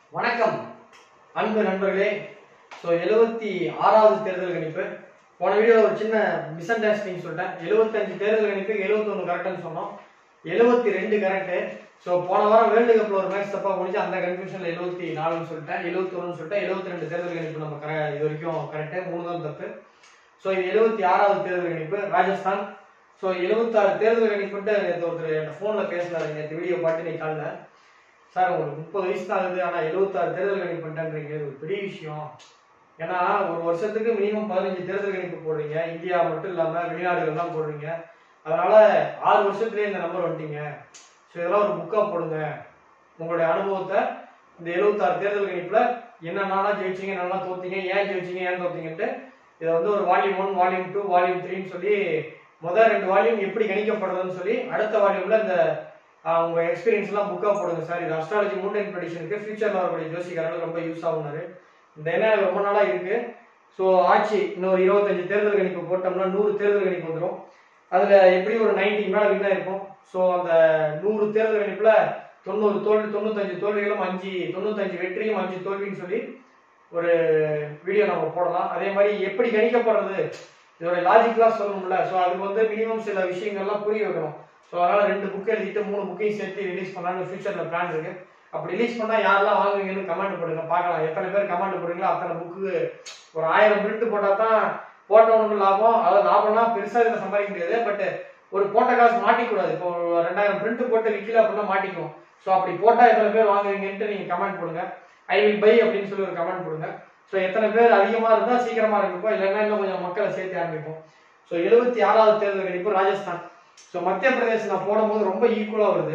வணக்கம் அன்பு நண்பர்களே ஸோ எழுபத்தி ஆறாவது தேர்தல் கணிப்பு போன வீடியோவில் ஒரு சின்ன மிஸ் அண்டர்ஸ்டாண்டிங் சொல்லிட்டேன் எழுபத்தஞ்சு தேர்தல் கணிப்பு எழுபத்தொன்று கரெக்டுன்னு சொன்னோம் எழுபத்தி ரெண்டு கரெக்டு ஸோ போன வாரம் வேர்ல்டு கப்பில் ஒரு மேட்ச் தப்பாக முடிஞ்சு அந்த கன்ஃபியூஷனில் எழுபத்தி நாலுன்னு சொல்லிட்டேன் எழுபத்தொன்னு சொல்லிட்டேன் எழுபத்தி ரெண்டு தேர்தல் கணிப்பு நம்ம கர இது வரைக்கும் கரெக்டு மூணு தான் தப்பு ஸோ இது எழுபத்தி ஆறாவது தேர்தல் கணிப்பு ராஜஸ்தான் ஸோ எழுபத்தாறு தேர்தல் கணிப்புன்ட்டு நேற்று ஒருத்தர் என் ஃபோனில் பேசினாரு நேற்று வீடியோ பார்த்து நீ காலைல சார் உங்களுக்கு முப்பது வயசு தான் ஆகுது ஆனால் எழுபத்தாறு தேர்தல் கணிப்பு பண்ணிட்டேன்றீங்க இது ஒரு பெரிய விஷயம் ஏன்னா ஒரு வருஷத்துக்கு மினிமம் பதினஞ்சு தேர்தல் கணிப்பு போடுறீங்க இந்தியா மட்டும் இல்லாமல் வெளிநாடுகள்லாம் போடுறீங்க அதனால ஆறு வருஷத்துலேயே இந்த நம்பர் வந்துட்டீங்க ஸோ இதெல்லாம் ஒரு புக்காக போடுங்க உங்களுடைய அனுபவத்தை இந்த எழுபத்தாறு தேர்தல் கணிப்பில் என்னென்னலாம் ஜெயிச்சீங்க என்னெல்லாம் தோத்தீங்க ஏன் ஜெயிச்சீங்க ஏன் தோத்தீங்கன்ட்டு இதை வந்து ஒரு volume one volume two volume த்ரீன்னு சொல்லி முதல் ரெண்டு வால்யூம் எப்படி கணிக்கப்படுறதுன்னு சொல்லி அடுத்த வால்யூமில் இந்த ஆஹ் உங்க எக்ஸ்பீரியன்ஸ் எல்லாம் புக்கா போடுங்க சார் இது அஸ்ட்ராலஜி மூன்டைன் ப்ரெடிஷனுக்கு ஃபியூச்சர்ல வரக்கூடிய ஜோசிக்காரங்க ரொம்ப யூஸ் ஆகுனாரு இந்த என்ன எனக்கு ரொம்ப நாளா இருக்கு ஸோ ஆட்சி இன்னொரு இருபத்தஞ்சு தேர்தல் கணிப்பு போட்டோம்னா நூறு தேர்தல் கணிப்பு வந்துடும் அதுல எப்படி ஒரு நைன்டிக்கு மேல வின்னா இருக்கும் ஸோ அந்த நூறு தேர்தல் கணிப்புல தொண்ணூறு தோல்வி தொண்ணூத்தஞ்சு தோல்விகளும் அஞ்சு தொண்ணூத்தஞ்சு வெற்றியும் அஞ்சு தோல்வின்னு சொல்லி ஒரு வீடியோ நம்ம போடலாம் அதே மாதிரி எப்படி கணிக்கப்படுறது இதோட லாஜிக்கலாக சொல்லணும்ல ஸோ அதுக்கு வந்து மினிமம் சில விஷயங்கள்லாம் புரிய வைக்கணும் ஸோ அதனால ரெண்டு புக் எழுதிட்டு மூணு புக்கையும் சேர்த்து ரிலீஸ் பண்ணலாம்னு ஃபியூச்சர்ல பிளான் இருக்கு அப்படி ரிலீஸ் பண்ணா யாரெல்லாம் வாங்குவீங்கன்னு கமெண்ட் பண்ணுங்க பார்க்கலாம் எத்தனை பேர் கமெண்ட் போடுறீங்களோ அத்தனை புக்கு ஒரு ஆயிரம் பிரிண்ட் போட்டா தான் போட்டவனுக்கு லாபம் அதாவது லாபம்னா பெருசா இதில் சம்பாதிக்க முடியாது பட் ஒரு போட்ட காசு மாட்டிக்கூடாது இப்போ ஒரு ரெண்டாயிரம் பிரிண்ட் போட்டு விற்கல அப்படின்னா மாட்டிக்கும் ஸோ அப்படி போட்டா எத்தனை பேர் வாங்குவீங்கன்ட்டு நீங்க கமெண்ட் போடுங்க ஐ வில் பை அப்படின்னு சொல்லி ஒரு கமெண்ட் போடுங்க ஸோ எத்தனை பேர் அதிகமா இருந்தா சீக்கிரமா இருப்போம் இல்லைன்னா இன்னும் கொஞ்சம் மக்களை சேர்த்து ஆரம்பிப்போம் ஸோ எழுபத்தி ஆறாவது தேர்தல் கணிப்பு ராஜஸ்தான் ஸோ மத்திய பிரதேசம் நான் போடும்போது ரொம்ப ஈக்குவலாக வருது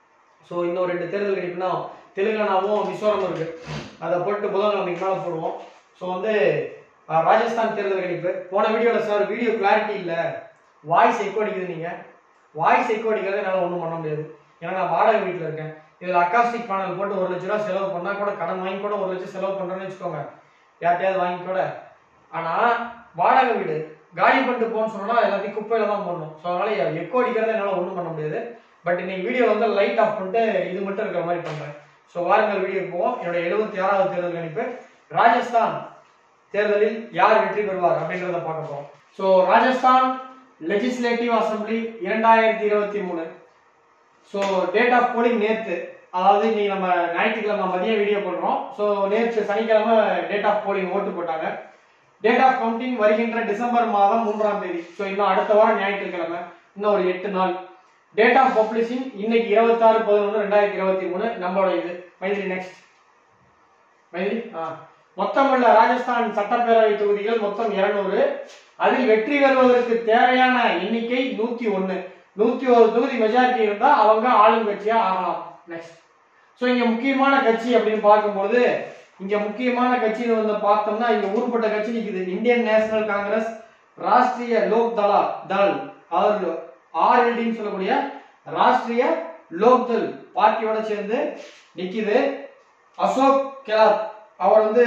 ஸோ இன்னும் ரெண்டு தேர்தல் கணிப்புனா தெலுங்கானாவும் மிசோரம் இருக்கு அதை போட்டு புதன்கிழமைக்கு மேலே போடுவோம் ஸோ வந்து அஹ், ராஜஸ்தான் தேர்தல் கணிப்பு போன வீடியோவில் சார் வீடியோ கிளாரிட்டி இல்லை வாய்ஸ் எக்கோ அடிக்குது நீங்கள் வாய்ஸ் எக்கோ அடிக்கிறத என்னால் ஒன்றும் பண்ண முடியாது ஏன்னா நான் வாடகை வீட்டில் இருக்கேன் இதில் அக்காஸ்டிக் பேனல் போட்டு ஒரு லட்ச ரூபா செலவு பண்ணால் கூட கடன் வாங்கி கூட ஒரு லட்சம் செலவு பண்ணுறேன்னு வச்சுக்கோங்க யார்ட்டையாவது வாங்கி கூட ஆனால் வாடகை வீடு காலி பண்ணிட்டு போன்னு சொன்னா எல்லாத்தையும் குப்பையில தான் போடணும் ஸோ அதனால எக்கோ அடிக்கிறத என்னால் ஒன்றும் பண்ண முடியாது பட் இன்னைக்கு வீடியோ வந்து லைட் ஆஃப் பண்ணிட்டு இது மட்டும் இருக்கிற மாதிரி பண்றேன் ஸோ வாருங்கள் வீடியோ போவோம் என்னோட எழுபத்தி ஆறாவது தேர்தல் கணிப்பு ராஜஸ்தான் தேர்தலில் யார் வெற்றி பெறுவார் அப்படின்றத பார்க்க போறோம் ஸோ ராஜஸ்தான் லெஜிஸ்லேட்டிவ் அசம்பிளி இரண்டாயிரத்தி இருபத்தி மூணு ஸோ டேட் ஆஃப் போலிங் நேத்து அதாவது இன்னைக்கு நம்ம ஞாயிற்றுக்கிழமை மதியம் வீடியோ பண்றோம் ஸோ நேற்று சனிக்கிழமை டேட் ஆஃப் போலிங் ஓட்டு போட்டாங்க டேட் ஆஃப் கவுண்டிங் வருகின்ற டிசம்பர் மாதம் மூன்றாம் தேதி ஸோ இன்னும் அடுத்த வாரம் ஞாயிற்றுக்கிழமை இன்னும் ஒரு எட்டு நாள் டேட் ஆஃப் பப்ளிஷிங் இன்னைக்கு இருபத்தாறு பதினொன்று ரெண்டாயிரத்தி இருபத்தி மூணு நம்மளோட இது மைதிரி நெக்ஸ்ட் மைதிரி ஆ மொத்தமுள்ள ராஜஸ்தான் சட்டப்பேரவை தொகுதிகள் மொத்தம் இருநூறு அதில் வெற்றி பெறுவதற்கு தேவையான எண்ணிக்கை நூத்தி ஒன்னு நூத்தி ஒரு தொகுதி மெஜாரிட்டி இருந்தா அவங்க ஆளுங்கட்சியா ஆகலாம் நெக்ஸ்ட் ஸோ இங்க முக்கியமான கட்சி அப்படின்னு பார்க்கும்போது இங்க முக்கியமான கட்சின்னு வந்து பார்த்தோம்னா இங்க ஊருப்பட்ட கட்சி நிக்குது Indian National Congress Rashtriya Lok Dal Dal அதாவது ஆர்எல்டின்னு சொல்லக்கூடிய ராஷ்டிரிய லோக் தள் பார்ட்டியோட சேர்ந்து நிக்குது அசோக் கெலாத் அவர் வந்து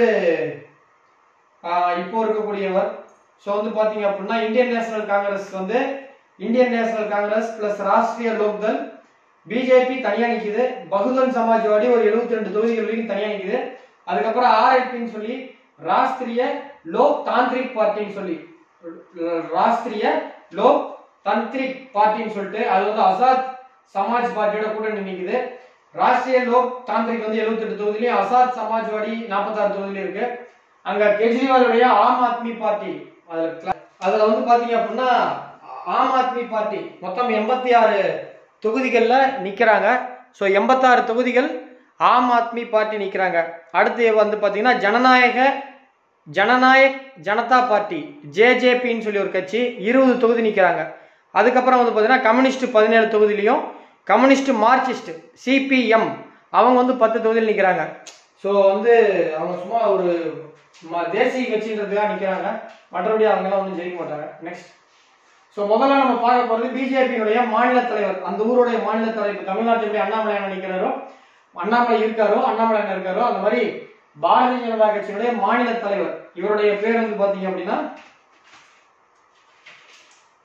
ஆஹ், இப்போ இருக்கக்கூடியவர் ஸோ வந்து பாத்தீங்க அப்படின்னா இந்தியன் நேஷனல் காங்கிரஸ் வந்து Indian National Congress plus Rashtriya Lokdal BJP தனியா நிக்குது பகுஜன் சமாஜ்வாடி ஒரு 72 ரெண்டு தொகுதிகள் வரைக்கும் தனியா நிக்குது அதுக்கப்புறம் ஆர்ஐபின்னு சொல்லி ராஷ்டிரிய லோக் தாந்திரிக் பார்ட்டின்னு சொல்லி ராஷ்டிரிய லோக் தந்திரிக் பார்ட்டின்னு சொல்லிட்டு அது வந்து ஆசாத் சமாஜ் பார்ட்டியோட கூட்டணி நிக்குது ராஷ்டிரிய லோக் தாந்திரிக் வந்து 78 தொகுதியிலையும் ஆசாத் சமாஜ்வாடி 46 தொகுதியிலும் இருக்கு அங்க கெஜ்ரிவாலுடைய ஆம் ஆத்மி பார்ட்டி அதுல cla- அதுல வந்து பாத்தீங்க அப்படின்னா ஆம் ஆத்மி பார்ட்டி மொத்தம் எண்பத்தி ஆறு தொகுதிகள்ல நிக்கிறாங்க ஸோ எண்பத்தாறு தொகுதிகள் ஆம் ஆத்மி பார்ட்டி நிக்கிறாங்க அடுத்து வந்து பாத்தீங்கன்னா ஜனநாயக ஜனநாயக் ஜனதா பார்ட்டி ஜேஜேபின்னு சொல்லி ஒரு கட்சி இருபது தொகுதி நிற்கிறாங்க அதுக்கப்புறம் வந்து பார்த்தீங்கன்னா கம்யூனிஸ்ட் பதினேழு தொகுதியிலையும் கம்யூனிஸ்ட் மார்க்சிஸ்ட் சிபிஎம் அவங்க வந்து பத்து தொகுதியில் நிற்கிறாங்க ஸோ வந்து அவங்க சும்மா ஒரு ம- தேசிய கட்சின்றதுக்காக நிற்கிறாங்க மற்றபடி அவங்கெல்லாம் ஒன்றும் ஜெயிக்க மாட்டாங்க நெக்ஸ்ட் ஸோ முதல்ல நம்ம பார்க்க போகிறது பிஜேபியினுடைய மாநில தலைவர் அந்த ஊருடைய மாநில தலைவர் இப்ப தமிழ்நாட்டினுடைய அண்ணாமலை அண்ணன் நிற்கிறாரோ அண்ணாமலை இருக்காரோ அண்ணாமலை அண்ணன் இருக்காரோ அந்த மாதிரி பாரதிய ஜனதா கட்சியினுடைய மாநில தலைவர் இவருடைய பேர் வந்து பாத்தீங்க அப்படின்னா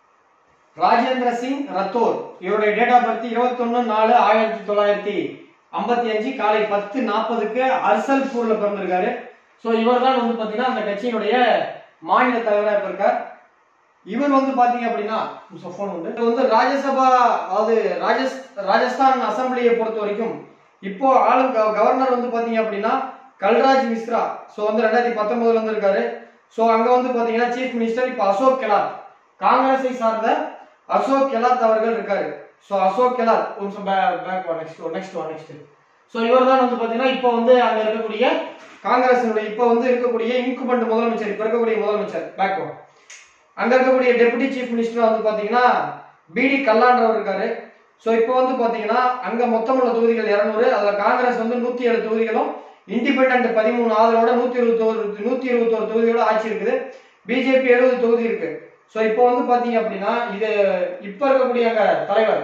ராஜேந்திர சிங் ரத்தோர் இவருடைய டேட் ஆஃப் பர்த் இருபத்தொன்னு நாலு ஆயிரத்தி தொள்ளாயிரத்தி ஐம்பத்தி அஞ்சு காலை பத்து நாற்பதுக்கு அர்சல்பூர்ல பிறந்திருக்காரு ஸோ இவர் தான் வந்து பாத்தீங்கன்னா அந்த கட்சியினுடைய மாநில தலைவராக இப்ப இருக்கார் இவர் வந்து பாத்தீங்க அப்படின்னா போன் வந்து இவர் வந்து ராஜ்யசபா அதாவது ராஜஸ் ராஜஸ்தான் அசம்பிளியை பொறுத்த வரைக்கும் இப்போ ஆளும் கவ- கவர்னர் வந்து பாத்தீங்க அப்படின்னா கல்ராஜ் மிஸ்ரா ஸோ வந்து ரெண்டாயிரத்தி பத்தொன்பதுல வந்து இருக்காரு ஸோ அங்க வந்து பாத்தீங்கன்னா சீஃப் மினிஸ்டர் இப்போ அசோக் கெலாட் காங்கிரஸை சார்ந்த அசோக் கெலாத் அவர்கள் இருக்காரு ஸோ அசோக் கெலாத் ஒரு நிமிஷம் back next next next so இவர் தான் வந்து பாத்தீங்கன்னா இப்போ வந்து அங்க இருக்கக்கூடிய காங்கிரசினுடைய இப்போ வந்து இருக்கக்கூடிய இன்குபண்ட் முதலமைச்சர் இப்போ இருக்கக்கூடிய முதலமைச்சர் பேக் அங்க இருக்கக்கூடிய டெபுட்டி சீஃப் மினிஸ்டர் வந்து பாத்தீங்கன்னா பிடி கல்லான்றவர் இருக்காரு ஸோ இப்போ வந்து பாத்தீங்கன்னா அங்க மொத்தம் உள்ள தொகுதிகள் இருநூறு அதுல காங்கிரஸ் வந்து நூத்தி ஏழு தொகுதிகளும் இண்டிபெண்டன்ட் பதிமூணு ஆதரவோட நூத்தி இருபத்தோரு நூத்தி இருபத்தோரு தொகுதிகளோட ஆட்சி இருக்குது பிஜேபி எழுபது தொகுதி இருக்கு ஸோ இப்போ வந்து பாத்தீங்க அப்படின்னா இது இப்ப இருக்கக்கூடிய அங்க தலைவர்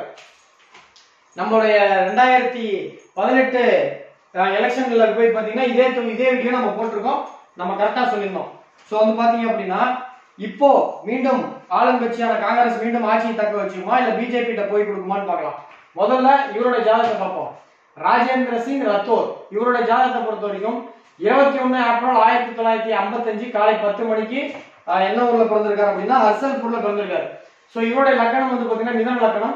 நம்மளுடைய ரெண்டாயிரத்தி பதினெட்டு எலெக்ஷன்ல போய் பாத்தீங்கன்னா இதே தொ- இதே வீடியோ நம்ம போட்டிருக்கோம் நம்ம கரெக்டா சொல்லியிருந்தோம் ஸோ வந்து பாத்தீங்க அப்படின்னா இப்போ மீண்டும் ஆளுங்கட்சியான காங்கிரஸ் மீண்டும் ஆட்சியை தக்க வச்சுக்குமா இல்ல பிஜேபி கிட்ட போய் கொடுக்குமான்னு பார்க்கலாம் முதல்ல இவரோட ஜாதகத்தை பார்ப்போம் ராஜேந்திர சிங் ரத்தோர் இவரோட ஜாதகத்தை பொறுத்த வரைக்கும் இருபத்தி ஒண்ணு ஏப்ரல் ஆயிரத்தி தொள்ளாயிரத்தி ஐம்பத்தஞ்சு காலை பத்து மணிக்கு ஆஹ், என்ன ஊர்ல பிறந்திருக்காரு அப்படின்னா ஹர்சல்பூர்ல பிறந்திருக்காரு ஸோ இவருடைய லக்கணம் வந்து பாத்தீங்கன்னா மிதன லக்கணம்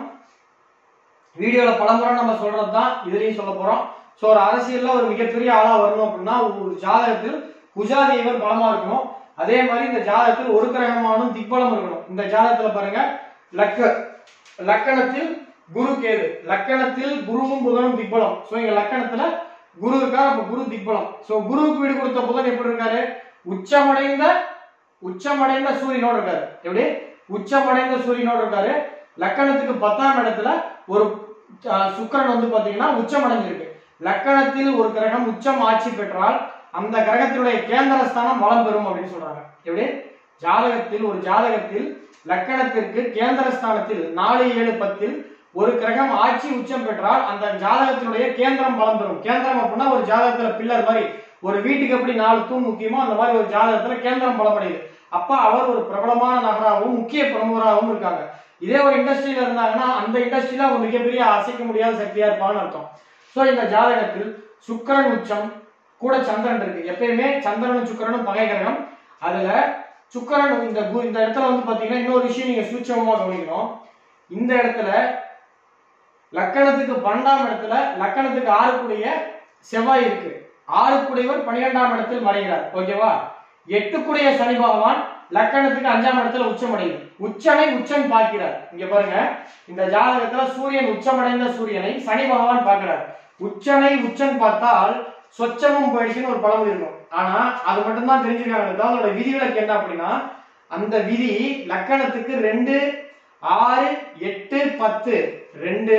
வீடியோல பலமுறை நம்ம சொல்றது தான் இதுலயும் சொல்ல போறோம் ஸோ ஒரு அரசியல்ல ஒரு மிகப்பெரிய ஆளா வரணும் அப்படின்னா ஒரு ஜாதகத்தில் குஜாதேவர் பலமா இருக்கணும் அதே மாதிரி இந்த ஜாதகத்தில் ஒரு கிரகமானும் திக்பலம் இருக்கணும் இந்த ஜாதகத்துல பாருங்க லக்க லக்கணத்தில் குரு கேது லக்கணத்தில் குருவும் புதனும் திக்பலம் ஸோ இங்க லக்கணத்துல குரு இருக்கா அப்ப குரு திக்பலம் ஸோ குருவுக்கு வீடு கொடுத்த புதன் எப்படி இருக்காரு உச்சமடைந்த உச்சமடைந்த சூரியனோடு இருக்காரு எப்படி உச்சமடைந்த சூரியனோடு இருக்காரு லக்கணத்துக்கு பத்தாம் இடத்துல ஒரு அஹ், சுக்கிரன் வந்து பாத்தீங்கன்னா உச்சமடைஞ்சிருக்கு லக்கணத்தில் ஒரு கிரகம் உச்சம் ஆட்சி பெற்றால் அந்த கிரகத்தினுடைய கேந்திரஸ்தானம் வளம் பெறும் அப்படின்னு சொல்றாங்க எப்படி ஜாதகத்தில் ஒரு ஜாதகத்தில் லக்கணத்திற்கு கேந்திரஸ்தானத்தில் நாலு ஏழு பத்தில் ஒரு கிரகம் ஆட்சி உச்சம் பெற்றால் அந்த ஜாதகத்தினுடைய கேந்திரம் பலம் பெறும் கேந்திரம் அப்படின்னா ஒரு ஜாதகத்துல பில்லர் மாதிரி ஒரு வீட்டுக்கு எப்படி நாலு தூண் முக்கியமோ அந்த மாதிரி ஒரு ஜாதகத்துல கேந்திரம் பலமடையுது அப்ப அவர் ஒரு பிரபலமான நகராகவும் முக்கிய பிரமுகராகவும் இருக்காங்க இதே ஒரு இண்டஸ்ட்ரியில இருந்தாங்கன்னா அந்த இண்டஸ்ட்ரியில அவங்க மிகப்பெரிய அசைக்க முடியாத சக்தியா இருப்பாங்கன்னு அர்த்தம் சோ இந்த ஜாதகத்தில் சுக்கிரன் உச்சம் கூட சந்திரன் இருக்கு எப்பயுமே சந்திரனும் சுக்கிரனும் பகை கிரகம் அதுல சுக்கிரன் இந்த கு- இந்த இடத்துல வந்து பாத்தீங்கன்னா இன்னொரு விஷயம் நீங்க சூட்சமமா கவனிக்கணும் இந்த இடத்துல லக்கணத்துக்கு பன்னெண்டாம் இடத்துல லக்கணத்துக்கு ஆறுக்குடைய செவ்வாய் இருக்கு ஆறுக்குடையவர் பன்னிரெண்டாம் இடத்தில் மறைகிறார் ஓகேவா எட்டுக்குடைய சனி பகவான் லக்கணத்துக்கு அஞ்சாம் இடத்துல உச்சமடையுது உச்சனை உச்சம் பார்க்கிறார் இங்க பாருங்க இந்த ஜாதகத்துல சூரியன் உச்சமடைந்த சூரியனை சனி பகவான் பார்க்கிறார் உச்சனை உச்சன் பார்த்தால் சொச்சமும் போயிடுச்சுன்னு ஒரு பழமொழி இருக்கும் ஆனா அது மட்டும்தான் தெரிஞ்சுக்காங்க அதோட விதிவிலக்கு என்ன அப்படின்னா அந்த விதி லக்கணத்துக்கு ரெண்டு ஆறு எட்டு பத்து ரெண்டு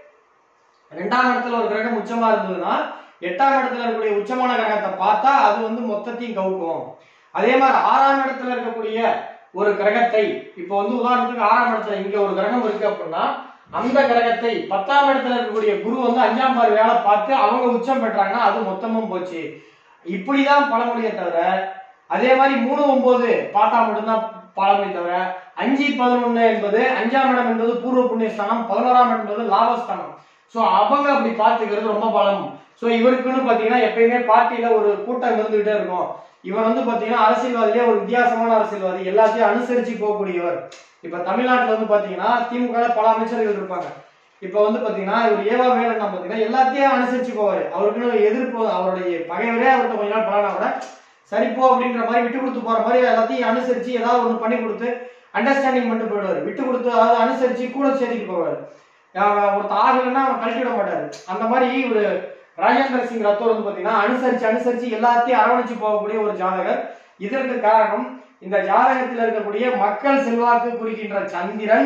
ரெண்டாம் இடத்துல ஒரு கிரகம் உச்சமா இருந்ததுன்னா எட்டாம் இடத்துல இருக்கக்கூடிய உச்சமான கிரகத்தை பார்த்தா அது வந்து மொத்தத்தையும் கவுக்கும் அதே மாதிரி ஆறாம் இடத்துல இருக்கக்கூடிய ஒரு கிரகத்தை இப்போ வந்து உதாரணத்துக்கு ஆறாம் இடத்துல இங்க ஒரு கிரகம் இருக்கு அப்படின்னா அந்த கிரகத்தை பத்தாம் இடத்துல இருக்கக்கூடிய குரு வந்து அஞ்சாம் பார் வேலை பார்த்து அவங்க உச்சம் பெற்றாங்கன்னா அது மொத்தமும் போச்சு இப்படிதான் பழமொழியை தவிர அதே மாதிரி மூணு ஒன்பது பார்த்தா மட்டும்தான் பழமொழி தவிர அஞ்சு பதினொன்னு என்பது அஞ்சாம் இடம் என்பது பூர்வ புண்ணியஸ்தானம் பதினோராம் இடம் என்பது லாபஸ்தானம் சோ அவங்க அப்படி பார்த்துக்கிறது ரொம்ப பலம் சோ இவருக்குன்னு பாத்தீங்கன்னா எப்பயுமே பார்ட்டியில ஒரு கூட்டம் இருந்துகிட்டே இருக்கும் இவர் வந்து பாத்தீங்கன்னா அரசியல்வாதிலே ஒரு வித்தியாசமான அரசியல்வாதி எல்லாத்தையும் அனுசரிச்சு போகக்கூடியவர் இப்ப தமிழ்நாட்டுல வந்து பாத்தீங்கன்னா திமுக ல பல அமைச்சர்கள் இருப்பாங்க இப்ப வந்து பாத்தீங்கன்னா இவர் ஏவா வேலன்னா பாத்தீங்கன்னா எல்லாத்தையும் அனுசரிச்சு போவாரு அவருக்குன்னு எதிர்ப்பு அவருடைய பகைவரே அவர்கிட்ட கொஞ்ச நாள் பழனா கூட சரி போ அப்படின்ற மாதிரி விட்டு கொடுத்து போற மாதிரி எல்லாத்தையும் அனுசரிச்சு ஏதாவது ஒண்ணு பண்ணி கொடுத்து அண்டர்ஸ்டாண்டிங் பண்ணிட்டு போயிடுவாரு விட்டு கொடுத்து அதாவது அனுசரிச்சு கூட சேர்த்துட்டு போவாரு அவன் ஒருத்தன் ஆகலைன்னா அவன் கழட்டி விட மாட்டாரு அந்த மாதிரி ஒரு ராஜேந்திர சிங் ரத்தோர் வந்து பாத்தீங்கன்னா அனுசரிச்சு அனுசரிச்சு எல்லாத்தையும் அரவணைச்சு போகக்கூடிய ஒரு ஜாதகர் இதற்கு காரணம் இந்த ஜாதகத்தில் இருக்கக்கூடிய மக்கள் செல்வாக்கு குறிக்கின்ற சந்திரன்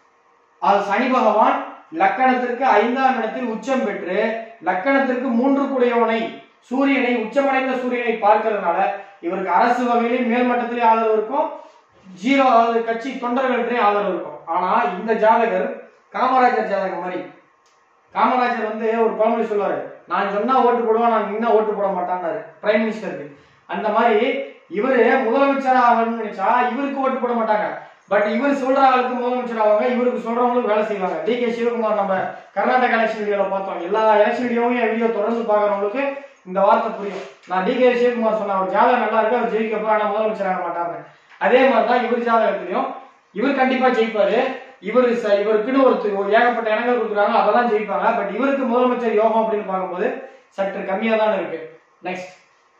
அது சனி பகவான் லக்கணத்திற்கு ஐந்தாம் இடத்தில் உச்சம் பெற்று லக்கணத்திற்கு மூன்று கூடியவனை சூரியனை உச்சமடைந்த சூரியனை பார்க்கறதுனால இவருக்கு அரசு வகையிலும் மேல்மட்டத்திலே ஆதரவு இருக்கும் ஜீரோ அதாவது கட்சி தொண்டர்கள்ட்டே ஆதரவு இருக்கும் ஆனா இந்த ஜாதகர் காமராஜர் ஜாதகம் மாதிரி காமராஜர் வந்து ஒரு பழமொழி சொல்லுவாரு நான் சொன்னா ஓட்டு போடுவேன் நான் நின்னா ஓட்டு போட மாட்டான்னாரு பிரைம் மினிஸ்டருக்கு அந்த மாதிரி இவரு முதலமைச்சர் ஆகணும்னு நினைச்சா இவருக்கு ஓட்டு போட மாட்டாங்க பட் இவர் சொல்ற ஆளுக்கு முதலமைச்சர் ஆவாங்க இவருக்கு சொல்றவங்களுக்கு வேலை செய்வாங்க டி கே சிவகுமார் நம்ம கர்நாடகா எலெக்ஷன் வீடியோல பார்த்தோம் எல்லா எலெக்ஷன் வீடியோவும் என் வீடியோ தொடர்ந்து பாக்குறவங்களுக்கு இந்த வார்த்தை புரியும் நான் டி கே சிவகுமார் சொன்ன அவர் ஜாதகம் நல்லா இருக்கு அவர் ஜெயிக்கப்போ ஆனா முதலமைச்சர் ஆக மாட்டாங்க அதே மாதிரி தான் இவர் ஜாதகத்திலையும் இவர் கண்டிப்பா ஜெயிப்பாரு இவர் ச- இவருக்குன்னு ஒரு து- ஒரு ஏகப்பட்ட இடங்கள் கொடுக்குறாங்க அதெல்லாம் ஜெயிப்பாங்க பட் இவருக்கு முதலமைச்சர் யோகம் அப்படின்னு பார்க்கும்போது சற்று கம்மியா தான் இருக்கு நெக்ஸ்ட்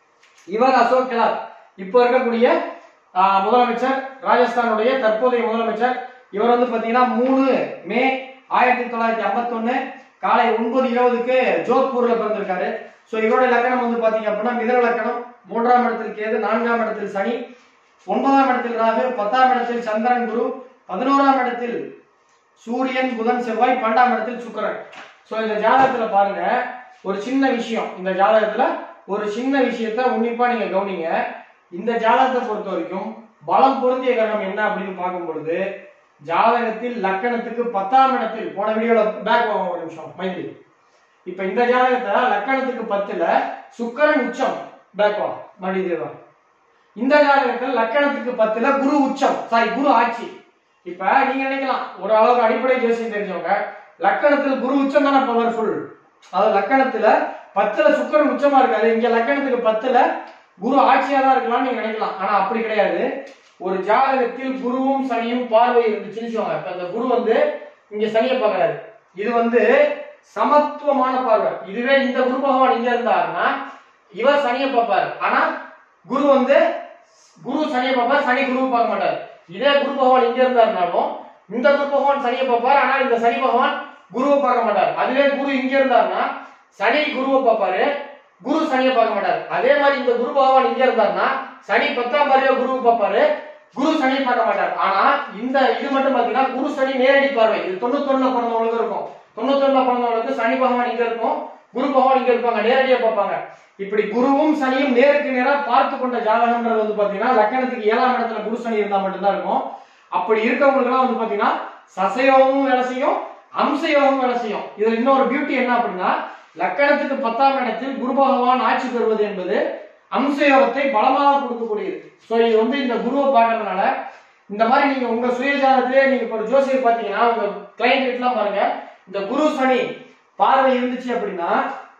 இவர் அசோக் கெலாட் இப்போ இருக்கக்கூடிய ஆஹ், முதலமைச்சர் ராஜஸ்தானுடைய தற்போதைய முதலமைச்சர் இவர் வந்து பாத்தீங்கன்னா மூணு மே ஆயிரத்தி தொள்ளாயிரத்தி ஐம்பத்தொன்னு காலை ஒன்பது இருபதுக்கு ஜோத்பூர்ல பிறந்திருக்காரு ஸோ இவரோட லக்கணம் வந்து பாத்தீங்க அப்படின்னா மிதன லக்கணம் மூன்றாம் இடத்தில் கேது நான்காம் இடத்தில் சனி ஒன்பதாம் இடத்தில் ராகு பத்தாம் இடத்தில் சந்திரன் குரு பதினோராம் இடத்தில் சூரியன் புதன் செவ்வாய் பன்னெண்டாம் இடத்தில் சுக்கிரன் சோ இந்த ஜாதகத்துல பாருங்க ஒரு சின்ன விஷயம் இந்த ஜாதகத்துல ஒரு சின்ன விஷயத்த உன்னிப்பா நீங்க கவனிங்க இந்த ஜாதகத்தை பொறுத்த வரைக்கும் பலம் பொருந்திய கிரகம் என்ன அப்படின்னு பார்க்கும் பொழுது ஜாதகத்தில் லக்கணத்துக்கு பத்தாம் இடத்தில் போன வீடியோல பேக் வாங்க ஒரு நிமிஷம் மைண்டி இப்ப இந்த ஜாதகத்தை லக்கணத்துக்கு பத்துல சுக்கிரன் உச்சம் பேக் வா மடி தேவா இந்த ஜாதகத்தில் லக்கணத்துக்கு பத்துல குரு உச்சம் சாரி குரு ஆட்சி இப்ப நீங்க நினைக்கலாம் ஒரு அளவுக்கு அடிப்படை ஜோசியம் தெரிஞ்சவங்க லக்கணத்தில் குரு உச்சம் தானே பவர்ஃபுல் அது லக்கணத்துல பத்துல சுக்கிரன் உச்சமா இருக்காது இங்க லக்கணத்துக்கு பத்துல குரு ஆட்சியா தான் இருக்கலாம்னு நீங்க நினைக்கலாம் ஆனா அப்படி கிடையாது ஒரு ஜாதகத்தில் குருவும் சனியும் பார்வை இருந்துச்சுன்னு சொல்லுவாங்க இப்ப அந்த குரு வந்து இங்க சனியை பார்க்கறாரு இது வந்து சமத்துவமான பார்வை இதுவே இந்த குரு பகவான் இங்க இருந்தாருன்னா இவர் சனியை பார்ப்பாரு ஆனா குரு வந்து குரு சனியை பார்ப்பார் சனி குருவை பார்க்க மாட்டார் இதே குரு பகவான் இங்க இருந்தாருனாலும் இந்த குரு பகவான் சனியை பார்ப்பார் ஆனா இந்த சனி பகவான் குருவை பார்க்க மாட்டார் அதுவே குரு இங்க இருந்தாருன்னா சனி குருவை பார்ப்பாரு குரு சனியை பார்க்க மாட்டார் அதே மாதிரி இந்த குரு பகவான் இங்க இருந்தாருன்னா சனி பத்தாம் பார்வையா குருவை பார்ப்பாரு குரு சனியை பார்க்க மாட்டார் ஆனா இந்த இது மட்டும் பாத்தீங்கன்னா குரு சனி நேரடி பார்வை இது தொண்ணூத்தொன்னுல பிறந்தவங்களுக்கு இருக்கும் தொண்ணூத்தொன்னுல பிறந்தவங்களுக்கு சனி பகவான் இங்க இருக்கும் குரு பகவான் இங்க இருப்பாங்க நேரடியா பார்ப்பாங்க இப்படி குருவும் சனியும் நேருக்கு நேரா பார்த்து கொண்ட ஜாதகம்ன்றது வந்து பாத்தீங்கன்னா லக்கணத்துக்கு ஏழாம் இடத்துல குரு சனி இருந்தா மட்டும்தான் இருக்கும் அப்படி இருக்கவங்களுக்கு எல்லாம் வந்து பாத்தீங்கன்னா சசயோகமும் வேலை செய்யும் அம்சயோகமும் வேலை செய்யும் இதுல இன்னொரு பியூட்டி என்ன அப்படின்னா லக்கணத்துக்கு பத்தாம் இடத்தில் குரு பகவான் ஆட்சி பெறுவது என்பது அம்சயோகத்தை பலமாக கொடுக்கக்கூடியது சோ இது வந்து இந்த குருவை பார்க்கறதுனால இந்த மாதிரி நீங்க உங்க சுயஜாதத்திலே நீங்க இப்போ ஒரு ஜோசியர் பாத்தீங்கன்னா உங்க கிளைண்ட் கிட்டலாம் பாருங்க இந்த குரு சனி பார்வை இருந்துச்சு அப்படின்னா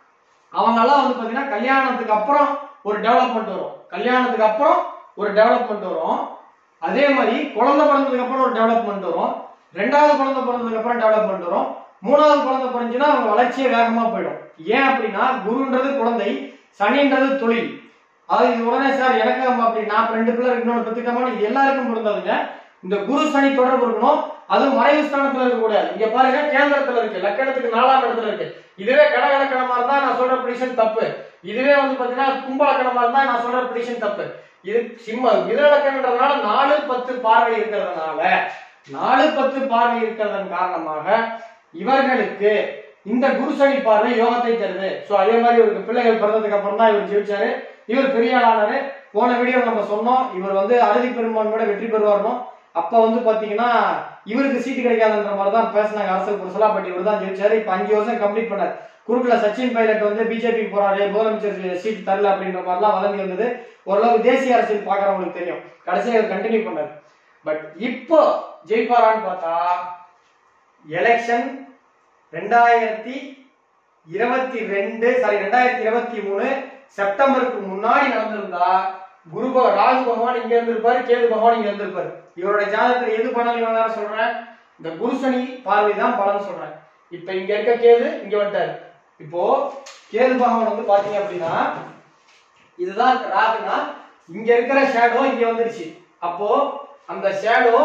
அவங்க எல்லாம் வந்து பாத்தீங்கன்னா கல்யாணத்துக்கு அப்புறம் ஒரு டெவலப்மெண்ட் வரும் கல்யாணத்துக்கு அப்புறம் ஒரு டெவலப்மெண்ட் வரும் அதே மாதிரி குழந்தை பிறந்ததுக்கு அப்புறம் ஒரு டெவலப்மெண்ட் வரும் ரெண்டாவது குழந்தை பிறந்ததுக்கு அப்புறம் டெவலப்மெண்ட் வரும் மூணாவது குழந்தை பிறந்துச்சுன்னா அவங்க வளர்ச்சியே வேகமா போயிடும் ஏன் அப்படின்னா குருன்றது குழந்தை சனின்றது தொழில் அதாவது இது உடனே சார் எனக்கு அப்படி நான் ரெண்டு பிள்ளை இன்னொன்று பெற்றுக்காம இது எல்லாருக்கும் பொருந்தாதுங்க இந்த குரு சனி தொடர்பு இருக்கணும் அதுவும் மறைவு ஸ்தானத்துல இருக்க கூடாது இங்க பாருங்க கேந்திரத்துல இருக்கு லக்கணத்துக்கு நாலாம் இடத்துல இருக்கு இதுவே கடக லக்கணமா இருந்தா நான் சொல்ற ப்ரிடிஷன் தப்பு இதுவே வந்து பாத்தீங்கன்னா கும்ப லக்கணமா இருந்தா நான் சொல்ற ப்ரிடிஷன் தப்பு இது சிம்ம மித லக்கணன்றதுனால நாலு பத்து பார்வை இருக்கிறதுனால நாலு பத்து பார்வை இருக்கிறதன் காரணமாக இவர்களுக்கு இந்த குரு சனி பார்வை யோகத்தை தருது சோ அதே மாதிரி இவருக்கு பிள்ளைகள் பிறந்ததுக்கு அப்புறம் தான் இவர் ஜெயிச்சாரு இவர் பெரிய ஆளானாரு போன வீடியோ நம்ம சொன்னோம் இவர் வந்து அறுதி பெரும்பான்மையோட வெற்றி பெறுவார்னோ அப்ப வந்து பாத்தீங்கன்னா இவருக்கு சீட்டு கிடைக்காதுன்ற மாதிரி தான் பேசினாங்க அரசியல் புரசலா பட் இவர் தான் ஜெயிச்சாரு இப்ப அஞ்சு வருஷம் கம்ப்ளீட் பண்ணார் குறுக்குல சச்சின் பைலட் வந்து பிஜேபி போறாரு முதலமைச்சர் சீட் தரல அப்படின்ற மாதிரிலாம் வதந்தி வந்தது ஓரளவு தேசிய அரசியல் பாக்குறவங்களுக்கு தெரியும் கடைசியா இவர் கண்டினியூ பண்ணாரு பட் இப்போ ஜெயிப்பாரான்னு பார்த்தா எலெக்ஷன் ரெண்டாயிரத்தி இருபத்தி ரெண்டு சாரி ரெண்டாயிரத்தி இருபத்தி மூணு செப்டம்பருக்கு முன்னாடி நடந்திருந்தா குரு பக- ராகு பகவான் இங்க இருந்திருப்பாரு கேது பகவான் இங்க இருந்திருப்பாரு இவரோட ஜாதகத்துல எது பலன் இவ்வளவு நேரம் சொல்றேன் இந்த குரு சனி பார்வை தான் பலன் சொல்றேன் இப்ப இங்க இருக்க கேது இங்க வந்துட்டாரு இப்போ கேது பகவான் வந்து பாத்தீங்க அப்படின்னா இதுதான் ராகுனா இங்க இருக்கிற ஷேடோ இங்க வந்துருச்சு அப்போ அந்த ஷேடோ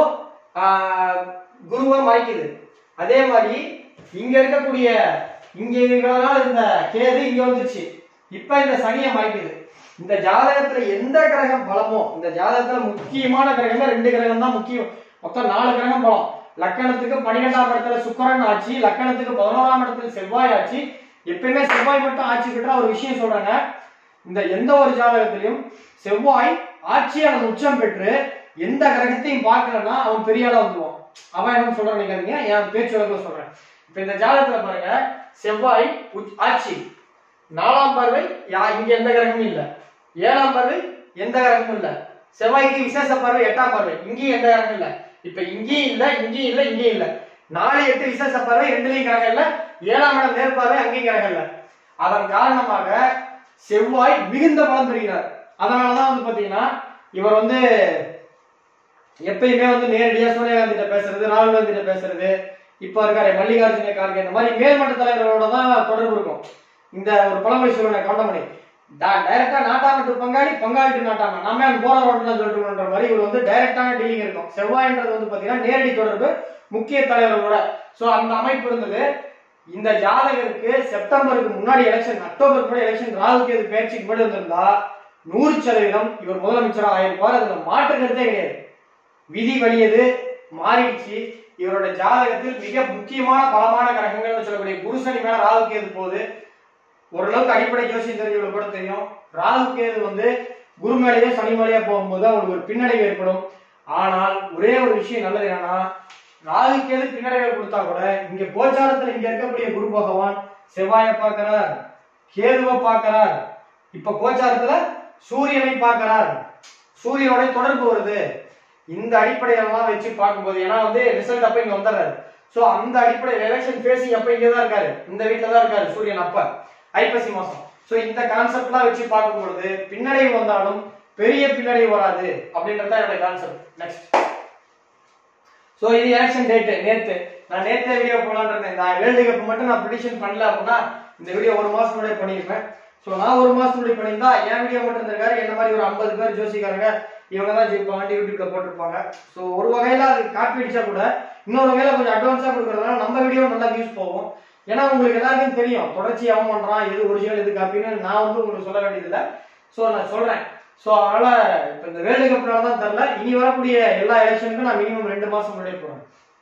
குருவை மறைக்குது அதே மாதிரி இங்க இருக்கக்கூடிய இங்க இவ்வளவு நாள் இருந்த கேது இங்க வந்துருச்சு இப்ப இந்த சனியை மறைக்குது இந்த ஜாதகத்துல எந்த கிரகம் பலமோ இந்த ஜாதகத்துல முக்கியமான கிரகம் ரெண்டு கிரகம் தான் முக்கியம் மொத்தம் நாலு கிரகம் பலம் லக்கணத்துக்கு பன்னிரெண்டாம் இடத்துல சுக்கிரன் ஆட்சி லக்கணத்துக்கு பதினோராம் இடத்துல செவ்வாய் ஆட்சி எப்பயுமே செவ்வாய் மட்டும் ஆட்சி பெற்றா ஒரு விஷயம் சொல்றாங்க இந்த எந்த ஒரு ஜாதகத்திலையும் செவ்வாய் ஆட்சி அல்லது உச்சம் பெற்று எந்த கிரகத்தையும் பார்க்கலன்னா அவன் பெரிய ஆளா வந்துருவான் அவன் என்ன சொல்றான் நினைக்காதீங்க என் பேச்சு வழக்கில் சொல்றேன் இப்ப இந்த ஜாதகத்துல பாருங்க செவ்வாய் உச்- ஆட்சி நாலாம் பார்வை யா இங்க எந்த கிரகமும் இல்ல ஏழாம் பார்வை எந்த கிரகமும் இல்ல செவ்வாய்க்கு விசேஷ பார்வை எட்டாம் பார்வை இங்கேயும் எந்த கிரகமும் இல்ல இப்ப இங்கேயும் இல்ல இங்கேயும் இல்ல இங்கேயும் இல்ல நாலு எட்டு விசேஷ பார்வை ரெண்டுலயும் கிரகம் இல்ல ஏழாம் இடம் நேர்பார்வை அங்கேயும் கிரகம் இல்ல அதன் காரணமாக செவ்வாய் மிகுந்த பலம் பெறுகிறார் அதனாலதான் வந்து பாத்தீங்கன்னா இவர் வந்து எப்பயுமே வந்து நேரடியா சோனியா காந்தி கிட்ட பேசுறது ராகுல் காந்தி கிட்ட பேசுறது இப்ப இருக்காரு மல்லிகார்ஜுன கார்கே இந்த மாதிரி மேல்மட்ட தலைவர்களோட தான் தொடர்பு இருக்கும் இந்த ஒரு பழமொழி சொல்லுவேன் கவுண்டமணி டைரக்டா நாட்டாம டு பங்காளி பங்காளி டு நாட்டாம நம்ம ஏன் போற ரோட்ல சொல்லிட்டு மாதிரி இவர் வந்து டைரக்டான டீலிங் இருக்கும் செவ்வாய்ன்றது வந்து பாத்தீங்கன்னா நேரடி தொடர்பு முக்கிய தலைவர்களோட சோ அந்த அமைப்பு இருந்தது இந்த ஜாதகருக்கு செப்டம்பருக்கு முன்னாடி எலெக்ஷன் அக்டோபருக்கு முன்னாடி எலெக்ஷன் ராகுல் கேது பேச்சுக்கு முன்னாடி வந்திருந்தா நூறு சதவீதம் இவர் முதலமைச்சராக ஆயிருப்பார் அதுல மாற்று கருத்தே கிடையாது விதி வலியது மாறிடுச்சு இவரோட ஜாதகத்தில் மிக முக்கியமான பலமான கிரகங்கள்னு சொல்லக்கூடிய குரு சனி மேல ராகு கேது போகுது ஓரளவுக்கு அடிப்படை ஜோசியம் தெரிஞ்சவங்களுக்கு கூட தெரியும் ராகு கேது வந்து குரு மேலேயோ சனி மேலேயோ போகும்போது அவங்களுக்கு ஒரு பின்னடைவு ஏற்படும் ஆனால் ஒரே ஒரு விஷயம் நல்லது என்னன்னா ராகு கேது பின்னடைவை கொடுத்தா கூட இங்க கோச்சாரத்துல இங்க இருக்கக்கூடிய குரு பகவான் செவ்வாயை பார்க்கிறார் கேதுவை பார்க்கிறார் இப்ப கோச்சாரத்துல சூரியனை பார்க்கிறார் சூரியனோட தொடர்பு வருது இந்த அடிப்படையெல்லாம் வச்சு பார்க்கும்போது ஏன்னா வந்து ரிசல்ட் அப்ப இங்க வந்துடுறாரு சோ அந்த அடிப்படையில் எலெக்ஷன் ஃபேஸிங் அப்ப இங்க தான் இருக்காரு இந்த வீட்டுல தான் இருக்காரு சூரியன் அப்ப ஐப்பசி மாசம் சோ இந்த கான்செப்ட்லாம் வச்சு பார்க்கும் பொழுது பின்னடைவு வந்தாலும் பெரிய பின்னடைவு வராது அப்படின்றது தான் என்னோட கான்செப்ட் நெக்ஸ்ட் சோ இது எலெக்ஷன் டேட் நேத்து நான் நேத்தே வீடியோ போலான்னு இருந்தேன் இந்த வேர்ல்டு கப் மட்டும் நான் ப்ரிடிஷன் பண்ணல அப்படின்னா இந்த வீடியோ ஒரு மாசம் முன்னாடி பண்ணியிருப்பேன் சோ நான் ஒரு மாசம் முன்னாடி பண்ணியிருந்தா என் வீடியோ மட்டும் இருந்திருக்காரு என்ன மாதிரி ஒரு ஐம்பது பேர் ஜோசிக்காரங்க இவங்க தான் ஜெயிப்பாங்க யூடியூப்ல போட்டிருப்பாங்க சோ ஒரு வகையில அது காப்பி அடிச்சா கூட இன்னொரு வகையில கொஞ்சம் அட்வான்ஸா கொடுக்கறதுனால நம்ம வீடியோ நல்லா வியூஸ் போகும் ஏன்னா உங்களுக்கு எல்லாருக்கும் தெரியும் தொடர்ச்சி அவன் பண்றான் எது ஒரிஜினல் எது காப்பின்னு நான் வந்து உங்களுக்கு சொல்ல வேண்டியதில்லை சோ நான் சொல்றேன் சோ அதனால இப்ப இந்த வேர்ல்டு கப்னால தான் தெரியல இனி வரக்கூடிய எல்லா எலெக்ஷனுக்கும் நான் மினிமம் ரெண்டு மாசம் முன்னாடியே போறேன்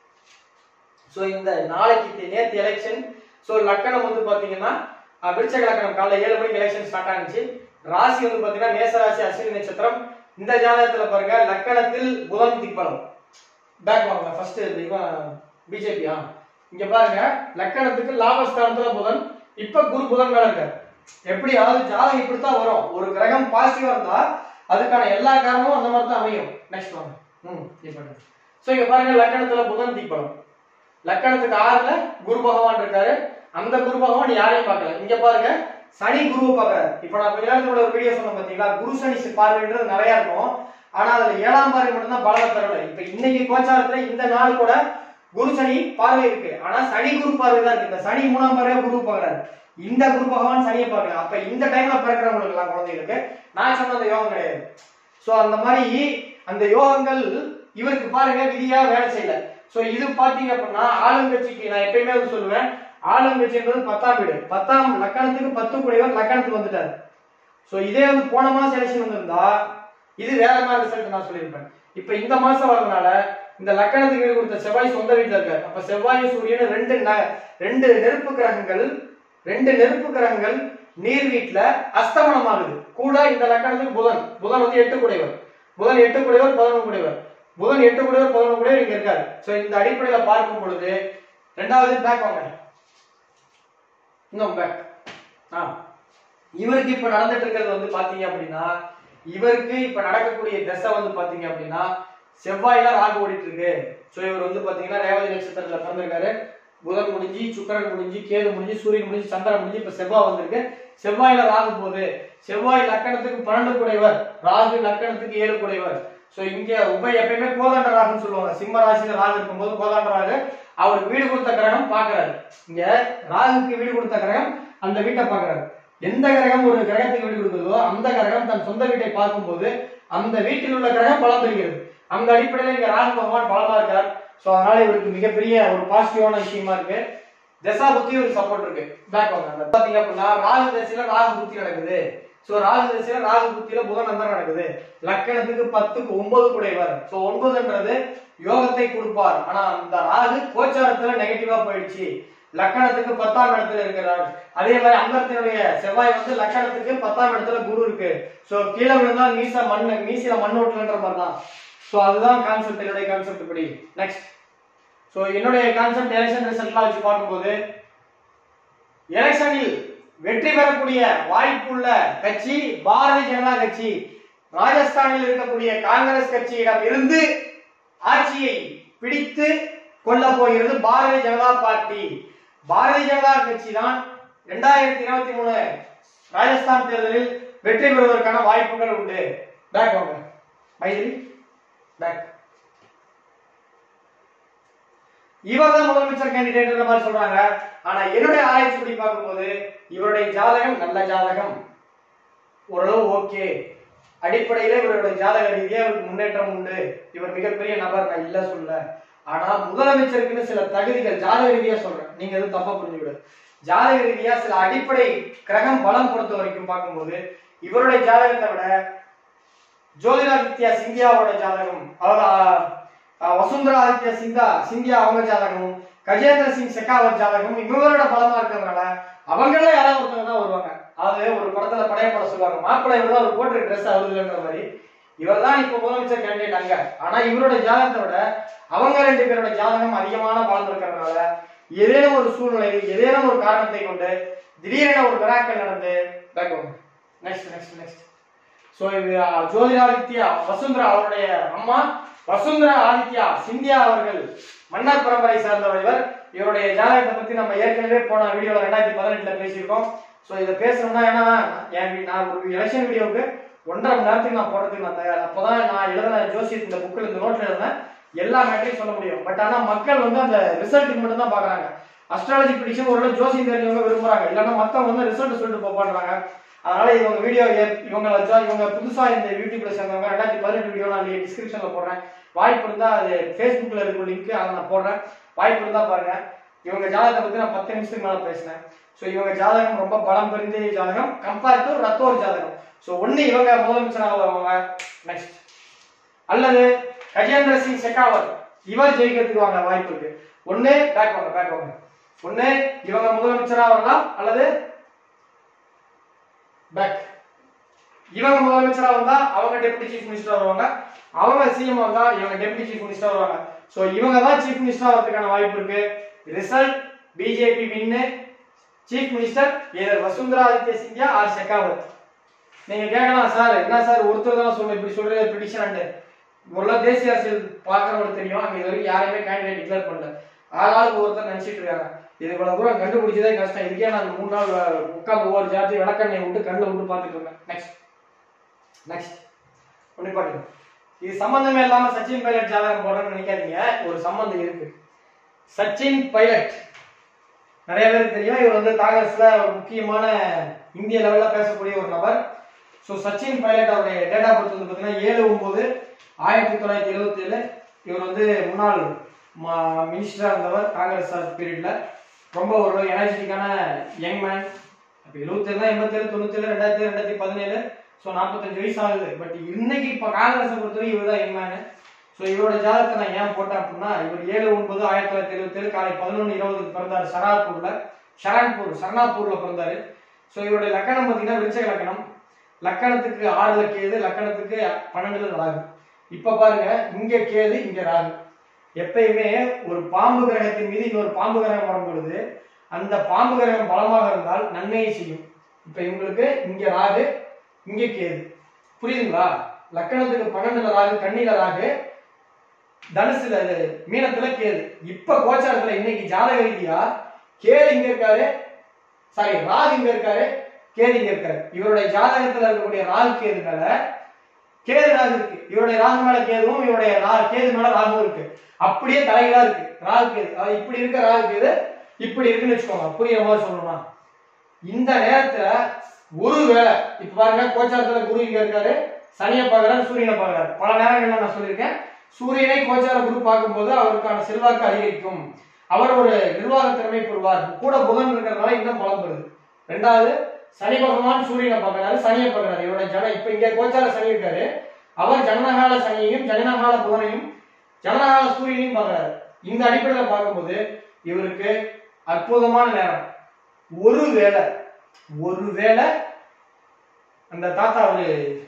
சோ இந்த நாளைக்கு தே- நேத்து எலெக்ஷன் சோ லக்கணம் வந்து பாத்தீங்கன்னா அஹ், விருச்சக லக்கணம் காலைல ஏழு மணிக்கு எலெக்ஷன் ஸ்டார்ட் ஆனிச்சு ராசி வந்து பாத்தீங்கன்னா மேச ராசி அஸ்வினி நட்சத்திரம் இந்த ஜாதகத்துல பாருங்க லக்கணத்தில் புதன் திப்பலம் பேக் வாங்க ஃபர்ஸ்ட் இவன் பிஜேபியா இங்க பாருங்க லக்கணத்துக்கு லாபஸ்தானத்துல புதன் இப்ப குரு புதன் மேல இருக்காரு எப்படி அதாவது ஜாதகம் இப்படித்தான் வரும் ஒரு கிரகம் பாசிட்டிவா இருந்தா அதுக்கான எல்லா காரணமும் அந்த மாதிரி தான் அமையும் நெக்ஸ்ட் வாங்க ம் இப்ப சோ இங்க பாருங்க லக்கணத்துல புதன் தீப்பலம் லக்கணத்துக்கு ஆறுல குரு பகவான் இருக்காரு அந்த குரு பகவான் யாரையும் பார்க்கல இங்க பாருங்க சனி குருவை பார்க்கறாரு இப்ப நான் கொஞ்ச நேரத்துக்கு முன்னாடி ஒரு வீடியோ சொன்னேன் பாத்தீங்களா குரு சனி சி- பார்வைன்றது நிறைய இருக்கும் ஆனா அதுல ஏழாம் பார்வை மட்டும்தான் பலனை தரல இப்ப இன்னைக்கு கோச்சாரத்துல இந்த நாள் கூட குரு சனி பார்வை இருக்கு ஆனா சனி குரு பார்வை தான் இருக்கு இந்த சனி மூணாம் பார்வையா குரு பார்க்கறாரு இந்த குரு பகவான் சனியை பார்க்கல அப்ப இந்த டைம்ல பிறக்கிறவங்களுக்கு எல்லாம் குழந்தைகளுக்கு நான் சொன்ன அந்த யோகம் கிடையாது சோ அந்த மாதிரி அந்த யோகங்கள் இவருக்கு பாருங்க விதியா வேலை செய்யல சோ இது பாத்தீங்க அப்படின்னா ஆளுங்கட்சிக்கு நான் எப்பயுமே வந்து சொல்லுவேன் ஆளுங்கட்சின்றது பத்தாம் வீடு பத்தாம் லக்கணத்துக்கு பத்து கூடியவர் லக்கணத்துக்கு வந்துட்டாரு சோ இதே வந்து போன மாசம் எலெக்ஷன் வந்திருந்தா இது வேற மாதிரி ரிசல்ட் நான் சொல்லியிருப்பேன் இப்ப இந்த மாசம் வரதுனால இந்த லக்கணத்துக்கு வீடு கொடுத்த செவ்வாய் சொந்த வீட்டுல இருக்காரு அப்ப செவ்வாயும் சூரியனும் ரெண்டு ந- ரெண்டு நெருப்பு கிரகங்கள் ரெண்டு நெருப்பு கிரகங்கள் நீர் வீட்டுல அஸ்தமனம் ஆகுது கூட இந்த லக்கணத்துக்கு புதன் புதன் வந்து எட்டு கூடையவர் புதன் எட்டு கூடையவர் பதினொன்று கூடையவர் புதன் எட்டு கூடையவர் பதினொன்று கூடையவர் இங்க இருக்காரு சோ இந்த அடிப்படையில பார்க்கும் பொழுது ரெண்டாவது பேக் வாங்க இன்னும் பேக் ஆ இவருக்கு இப்ப நடந்துட்டு இருக்கிறது வந்து பாத்தீங்க அப்படின்னா இவருக்கு இப்ப நடக்கக்கூடிய தசை வந்து பாத்தீங்க அப்படின்னா செவ்வாயில ராகு ஓடிட்டு இருக்கு சோ இவர் வந்து பாத்தீங்கன்னா ரேவதி நட்சத்திரத்துல பிறந்திருக்காரு புதன் முடிஞ்சு சுக்கிரன் முடிஞ்சு கேது முடிஞ்சு சூரியன் முடிஞ்சு சந்திரன் முடிஞ்சு இப்ப செவ்வாய் வந்திருக்கு செவ்வாயில ராகு போகுது செவ்வாய் லக்கணத்துக்கு பன்னெண்டு கூடையவர் ராகு லக்கணத்துக்கு ஏழு கூடையவர் சோ இங்க உப எப்பயுமே கோதாண்ட ராகுன்னு சொல்லுவாங்க சிம்ம ராசியில ராகு இருக்கும்போது கோதாண்ட ராகு அவருக்கு வீடு கொடுத்த கிரகம் பாக்குறாரு இங்க ராகுக்கு வீடு கொடுத்த கிரகம் அந்த வீட்டை பாக்குறாரு எந்த கிரகம் ஒரு கிரகத்துக்கு வீடு கொடுக்குதோ அந்த கிரகம் தன் சொந்த வீட்டை பார்க்கும்போது அந்த வீட்டில் உள்ள கிரகம் பலம் பெறுகிறது அந்த அடிப்படையில இங்க ராகு பகவான் பலமா இருக்கார் சோ அதனால இவருக்கு மிகப்பெரிய ஒரு பாசிட்டிவான விஷயமா இருக்கு தசா புத்தி ஒரு சப்போர்ட் இருக்கு பேக் வாங்க அந்த பாத்தீங்க அப்படின்னா ராகு தசையில ராகு புத்தி நடக்குது சோ ராகு தசையில ராகு புத்தியில புதன் அந்தரம் நடக்குது லக்கணத்துக்கு பத்துக்கு ஒன்பது குடைவர் சோ ஒன்பதுன்றது யோகத்தை கொடுப்பார் ஆனா அந்த ராகு கோச்சாரத்துல நெகட்டிவா போயிடுச்சு லக்கணத்துக்கு பத்தாம் இடத்துல இருக்கிறார் அதே மாதிரி அங்கத்தினுடைய செவ்வாய் வந்து லக்கணத்துக்கு பத்தாம் இடத்துல குரு இருக்கு சோ கீழே விழுந்தா மீச மண்ணு மீசில மண் ஓட்டுலன்ற மாதிரி தான் சோ அதுதான் கான்செப்ட் என்னுடைய கான்செப்ட் படி நெக்ஸ்ட் சோ என்னுடைய கான்செப்ட் எலெக்ஷன் ரிசல்ட்லாம் வச்சு பார்க்கும்போது எலெக்ஷனில் வெற்றி பெறக்கூடிய வாய்ப்புள்ள கட்சி பாரதிய ஜனதா கட்சி ராஜஸ்தானில் இருக்கக்கூடிய காங்கிரஸ் கட்சியிடம் இருந்து ஆட்சியை பிடித்து கொள்ள போகிறது பாரதிய ஜனதா பார்ட்டி பாரதிய ஜனதா கட்சி தான் இரண்டாயிரத்தி இருபத்தி மூணு ராஜஸ்தான் தேர்தலில் வெற்றி பெறுவதற்கான வாய்ப்புகள் உண்டு பேக் வாங்க மைதிலி பேக் இவர் தான் முதலமைச்சர் கேண்டிடேட் மாதிரி சொல்றாங்க ஆனா என்னுடைய ஆராய்ச்சி படி பார்க்கும்போது இவருடைய ஜாதகம் நல்ல ஜாதகம் ஓரளவு ஓகே அடிப்படையில இவருடைய ஜாதக ரீதியா இவருக்கு முன்னேற்றம் உண்டு இவர் மிகப்பெரிய நபர் நான் இல்ல சொல்ல ஆனா முதலமைச்சருக்குன்னு சில தகுதிகள் ஜாதக ரீதியா சொல்றேன் நீங்க எதுவும் தப்பா புரிஞ்சுக்கிடு ஜாதக ரீதியா சில அடிப்படை கிரகம் பலம் பொறுத்த வரைக்கும் பார்க்கும்போது இவருடைய ஜாதகத்தை விட ஜோதிராதித்யா சிந்தியாவோட ஜாதகம் அதாவது ஆஹ், ஆஹ், வசுந்தரா ஆதித்யா சிந்தா சிந்தியா அவங்க ஜாதகமும் கஜேந்திர சிங் செகாவத் ஜாதகம் இவங்களோட பலமா இருக்கிறதுனால அவங்கள யாராவது ஒருத்தவங்க தான் வருவாங்க அதாவது ஒரு படத்துல படைய படம் சொல்லுவாங்க மாப்பிள்ளை இவர் தான் ஒரு போட்டு ட்ரெஸ் ஆகுதுங்கிற மாதிரி இவர் தான் இப்போ முதலமைச்சர் கேண்டிடேட் அங்க ஆனா இவரோட ஜாதகத்தை விட அவங்க ரெண்டு பேரோட ஜாதகம் அதிகமான பலன் இருக்கிறதுனால ஏதேனும் ஒரு சூழ்நிலை ஏதேனும் ஒரு காரணத்தை கொண்டு திடீரென ஒரு மிராக்கள் நடந்து back next next next so இது அஹ், ஜோதிராதித்யா வசுந்தரா அவருடைய அம்மா வசுந்தரா ஆதித்யா சிந்தியா அவர்கள் மன்னர் பரம்பரை சார்ந்தவர் இவர் இவருடைய ஜாதகத்தை பத்தி நம்ம ஏற்கனவே போன வீடியோல ரெண்டாயிரத்தி பதினெட்டுல பேசியிருக்கோம் சோ இதை பேசணும்னா ஏன்னா என் வீ- நான் ஒரு எலெக்ஷன் வீடியோவுக்கு ஒன்றரை மணி நேரத்துக்கு நான் போடுறதுக்கு நான் தயார் அப்பதான் நான் எழுதின ஜோசியத் இந்த புக்கில் இந்த நோட்ல எழுதினேன் எல்லா மேட்டரையும் சொல்ல முடியும் பட் ஆனா மக்கள் வந்து அந்த ரிசல்ட்டுக்கு மட்டும் தான் பாக்குறாங்க அஸ்ட்ராலஜி ப்ரிடிக்ஷன் ஓரளவு ஜோசியம் தெரிஞ்சவங்க விரும்புறாங்க இல்லைன்னா மத்தவங்க வந்து ரிசல்ட் சொல்லிட்டு போப்பாடுறாங்க அதனால இவங்க வீடியோ இவங்க வச்சா இவங்க புதுசா இந்த யூடியூப்ல சேர்ந்தவங்க ரெண்டாயிரத்தி பதினெட்டு வீடியோ நான் டிஸ்கிரிப்ஷன்ல போடுறேன் வாய்ப்பு இருந்தா அது ஃபேஸ்புக்ல இருக்கும் லிங்க் அதை நான் போடுறேன் வாய்ப்பு இருந்தா பாருங்க இவங்க ஜாதகத்தை பத்தி நான் பத்து நிமிஷத்துக்கு மேல பேசினேன் ஸோ இவங்க ஜாதகம் ரொம்ப பலம் பொருந்திய ஜாதகம் கம்பேர் டு ரத்தோர் ஜாதகம் ஸோ ஒண்ணு இவங்க முதலமைச்சராக வருவாங்க நெக்ஸ்ட் அல்லது கஜேந்திர சிங் செகாவத் இவர் ஜெயிக்கிறதுக்கு வாங்க வாய்ப்பு இருக்கு ஒண்ணு பேக் வாங்க பேக் வாங்க ஒண்ணு இவங்க முதலமைச்சரா வரலாம் அல்லது பேக் இவங்க முதலமைச்சரா வந்தா அவங்க டெப்யூட்டி சீஃப் மினிஸ்டர் வருவாங்க அவங்க சிஎம் வந்தா இவங்க டெப்யூட்டி சீஃப் மினிஸ்டர் வருவாங்க சோ இவங்க தான் சீஃப் மினிஸ்டர் வரதுக்கான வாய்ப்பு இருக்கு result BJP win chief minister either Vasundhara Aditya Scindia or Shekhawat நீங்க கேட்கலாம் சார் என்ன சார் ஒருத்தர் தான் சொல்ல இப்படி சொல்றது ப்ரிடிஷன் ஒரு தேசிய அரசியல் பார்க்கறவங்களுக்கு தெரியும் அங்க இது வரைக்கும் யாரையுமே கேண்டிடேட் டிக்ளேர் பண்ணல ஆளாளுக்கு ஒருத்தர் நினைச்சிட்டு இருக்காங்க இது இவ்வளவு தூரம் கண்டுபிடிச்சதே கஷ்டம் இதுக்கே நான் மூணு நாள் அஹ், உட்கார்ந்து ஒவ்வொரு ஜாதி விளக்கண்ணை விட்டு கண்ணில் விட்டு பார்த்துட்டு இருந்தேன் நெக்ஸ்ட் நெக்ஸ்ட் அப்படி பாருங்க இது சம்பந்தமே இல்லாம சச்சின் பைலட் ஜாதகம் போடுறேன்னு நினைக்காதீங்க ஒரு சம்பந்தம் இருக்கு சச்சின் பைலட் நிறைய பேருக்கு தெரியும் இவர் வந்து காங்கிரஸ்ல ஒரு முக்கியமான இந்திய லெவல்ல பேசக்கூடிய ஒரு நபர் ஸோ சச்சின் பைலட் அவருடைய டேட் ஆஃப் பர்த் வந்து பார்த்தீங்கன்னா ஏழு ஒன்பது ஆயிரத்தி தொள்ளாயிரத்தி எழுபத்தி ஏழு இவர் வந்து முன்னாள் மினிஸ்டரா இருந்தவர் காங்கிரஸ் பீரியட்ல ரொம்ப ஒரு எனர்ஜெட்டிக்கான யங் மேன் அப்போ எழுபத்தேழு தான் எண்பத்தேழு தொண்ணூத்தேழு ரெண்டாயிரத்தி ரெண்டாயிரத்தி பதினேழு ஸோ நாற்பத்தஞ்சு வயசு ஆகுது பட் இன்னைக்கு இப்போ காங்கிரஸை பொறுத்தவரை இவர் தான் யங் மேனு ஸோ இவரோட ஜாதகத்தை நான் ஏன் போட்டேன் அப்படின்னா இவர் ஏழு ஒன்பது ஆயிரத்தி தொள்ளாயிரத்தி எழுபத்தேழு காலை பதினொன்று இருபதுக்கு பிறந்தார் ஷராப்பூர்ல ஷரான்பூர் சரணாப்பூர்ல பிறந்தாரு ஸோ இவருடைய லக்கணம் பார்த்தீங்கன்னா விருச்சக லக்கணம் லக்கணத்துக்கு ஆறுல கேது லக்கணத்துக்கு பன்னெண்டுல ராகு இப்ப பாருங்க இங்க கேது இங்க ராகு எப்பயுமே ஒரு பாம்பு கிரகத்தின் மீது இன்னொரு பாம்பு கிரகம் வரும் பொழுது அந்த பாம்பு கிரகம் பலமாக இருந்தால் நன்மையை செய்யும் இப்ப இவங்களுக்கு இங்க ராகு இங்க கேது புரியுதுங்களா லக்கணத்துக்கு பன்னெண்டுல ராகு கண்ணில ராகு தனுசுல இது, மீனத்துல கேது இப்ப கோச்சாரத்துல இன்னைக்கு ஜாதக ரீதியா கேது இங்க இருக்காரு சாரி ராகு இங்க இருக்காரு கேது இங்க இருக்காரு இவருடைய ஜாதகத்துல இருக்கக்கூடிய ராகு கேது மேல கேது ராகு இருக்கு இவருடைய ராகு மேல கேதுவும் இவருடைய ரா- கேது மேல ராகுவும் இருக்கு அப்படியே தலைகளா இருக்கு ராகு கேது அதாவது இப்படி இருக்க ராகு கேது இப்படி இருக்குன்னு வச்சுக்கோங்க புரியுற மாதிரி சொல்லணும்னா இந்த நேரத்துல ஒரு வேளை இப்ப பாருங்க கோச்சாரத்துல குரு இங்க இருக்காரு சனியை பார்க்கறாரு சூரியனை பார்க்கறாரு பல நேரங்கள்ல நான் சொல்லியிருக்கேன் சூரியனை கோச்சார குரு பார்க்கும்போது அவருக்கான செல்வாக்கு அதிகரிக்கும் அவர் ஒரு நிர்வாக திறமை பெறுவார் கூட புதன் இருக்கிறதுனால இன்னும் பலம் பெறுது ரெண்டாவது சனி பகவான் சூரியனை பார்க்கறாரு சனியை பார்க்கறாரு இவரோட ஜன இப்ப இங்க கோச்சார சனி இருக்காரு அவர் ஜனனகால சனியையும் ஜனனகால புதனையும் ஜனனகால சூரியனையும் பார்க்கறாரு இந்த அடிப்படையில பார்க்கும்போது இவருக்கு அற்புதமான நேரம் ஒருவேளை ஒருவேளை அந்த தாத்தா அவரு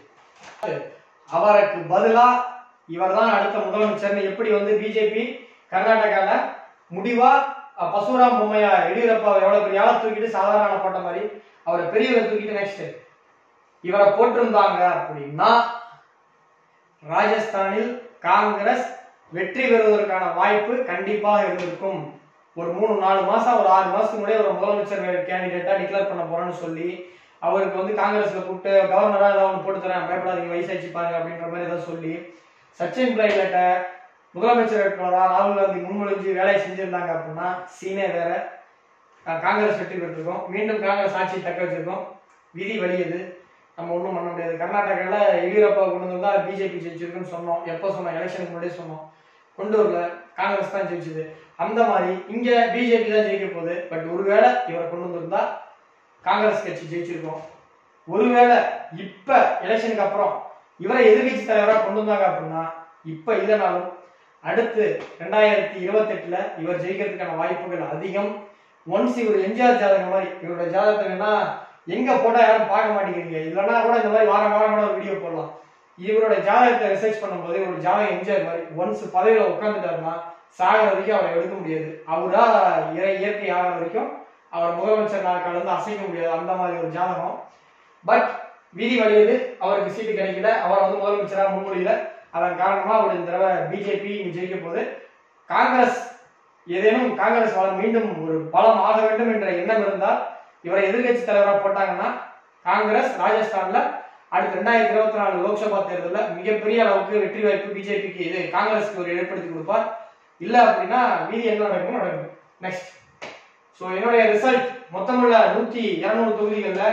அவருக்கு பதிலா இவர்தான் அடுத்த முதலமைச்சர்னு எப்படி வந்து பிஜேபி கர்நாடகால முடிவா அஹ், பசுராம் பொம்மையா எடியூரப்பா எவ்வளவு பெரிய ஆளை தூக்கிட்டு சாதாரண ஆளை போட்ட மாதிரி அவரை பெரியவரை தூக்கிட்டு நெக்ஸ்ட் இவரை போட்டிருந்தாங்க அப்படின்னா ராஜஸ்தானில் காங்கிரஸ் வெற்றி பெறுவதற்கான வாய்ப்பு கண்டிப்பாக இருந்திருக்கும் ஒரு மூணு நாலு மாசம் ஒரு ஆறு மாசத்துக்கு முன்னாடி ஒரு முதலமைச்சர் கேண்டிடேட்டா டிக்ளேர் பண்ண போறேன்னு சொல்லி அவருக்கு வந்து காங்கிரஸ்ல கூப்பிட்டு கவர்னரா ஏதாவது ஒன்று போட்டு தரேன் பயப்படாதீங்க வயசாச்சு பாருங்க அப்படின்ற மாதிரி ஏதாவது சொல்லி சச்சின் பிளைலட்ட முதலமைச்சர் வேட்பாளரா ராகுல் காந்தி முன்மொழிஞ்சு வேலையை செஞ்சிருந்தாங்க அப்படின்னா சீனே வேற அஹ் காங்கிரஸ் வெற்றி பெற்றிருக்கோம் மீண்டும் காங்கிரஸ் ஆட்சியை தக்க வச்சிருக்கோம் விதி வலியது நம்ம ஒன்றும் பண்ண முடியாது கர்நாடகாவில் எடியூரப்பா கொண்டு வந்தா பிஜேபி ஜெயிச்சிருக்குன்னு சொன்னோம் எப்போ சொன்னோம் எலெக்ஷனுக்கு முன்னாடியே சொன்னோம் கொண்டு வரல காங்கிரஸ் தான் ஜெயிச்சது அந்த மாதிரி இங்க பிஜேபி தான் ஜெயிக்க போகுது பட் ஒருவேளை இவரை கொண்டு வந்திருந்தா காங்கிரஸ் கட்சி ஜெயிச்சிருக்கோம் ஒருவேளை இப்ப எலெக்ஷனுக்கு அப்புறம் இவரை எதிர்கட்சி தலைவரா கொண்டு வந்தாங்க அப்படின்னா இப்ப இல்லைனாலும் அடுத்து ரெண்டாயிரத்தி இருபத்தெட்டுல இவர் ஜெயிக்கிறதுக்கான வாய்ப்புகள் அதிகம் ஒன்ஸ் இவர் எம்ஜிஆர் ஜாதகம் மாதிரி இவரோட ஜாதகத்தை வேணா எங்க போட்டா யாரும் பார்க்க மாட்டேங்கிறீங்க இல்லைன்னா கூட இந்த மாதிரி வாரம் வாரம் கூட ஒரு வீடியோ போடலாம் இவரோட ஜாதகத்தை ரிசர்ச் பண்ணும்போது இவரோட ஜாதகம் எம்ஜிஆர் மாதிரி ஒன்ஸ் பதவியில உட்காந்துட்டாருன்னா சாகிற வரைக்கும் அவரை எடுக்க முடியாது அவரா இறை இயற்கை ஆகிற வரைக்கும் அவர் முதலமைச்சர் நாட்கள் வந்து அசைக்க முடியாது அந்த மாதிரி ஒரு ஜாதகம் பட் விதி வழியது அவருக்கு சீட்டு கிடைக்கல அவர் வந்து முதலமைச்சரா முன்மொழியில அதன் காரணமா அவர் இந்த தடவை பிஜேபி ஜெயிக்க போகுது காங்கிரஸ் ஏதேனும் காங்கிரஸ் வளம் மீண்டும் ஒரு பலம் ஆக வேண்டும் என்ற எண்ணம் இருந்தால் இவரை எதிர்க்கட்சி தலைவராக போட்டாங்கன்னா காங்கிரஸ் ராஜஸ்தான்ல அடுத்த ரெண்டாயிரத்தி இருபத்தி நாலு லோக்சபா தேர்தலில் மிகப்பெரிய அளவுக்கு வெற்றி வாய்ப்பு பிஜேபிக்கு இது காங்கிரஸ்க்கு ஒரு ஏற்படுத்தி கொடுப்பார் இல்ல அப்படின்னா மீதி என்ன நடக்கும் நடக்கும் நெக்ஸ்ட் ஸோ என்னுடைய ரிசல்ட் மொத்தமுள்ள நூத்தி இருநூறு தொகுதிகள்ல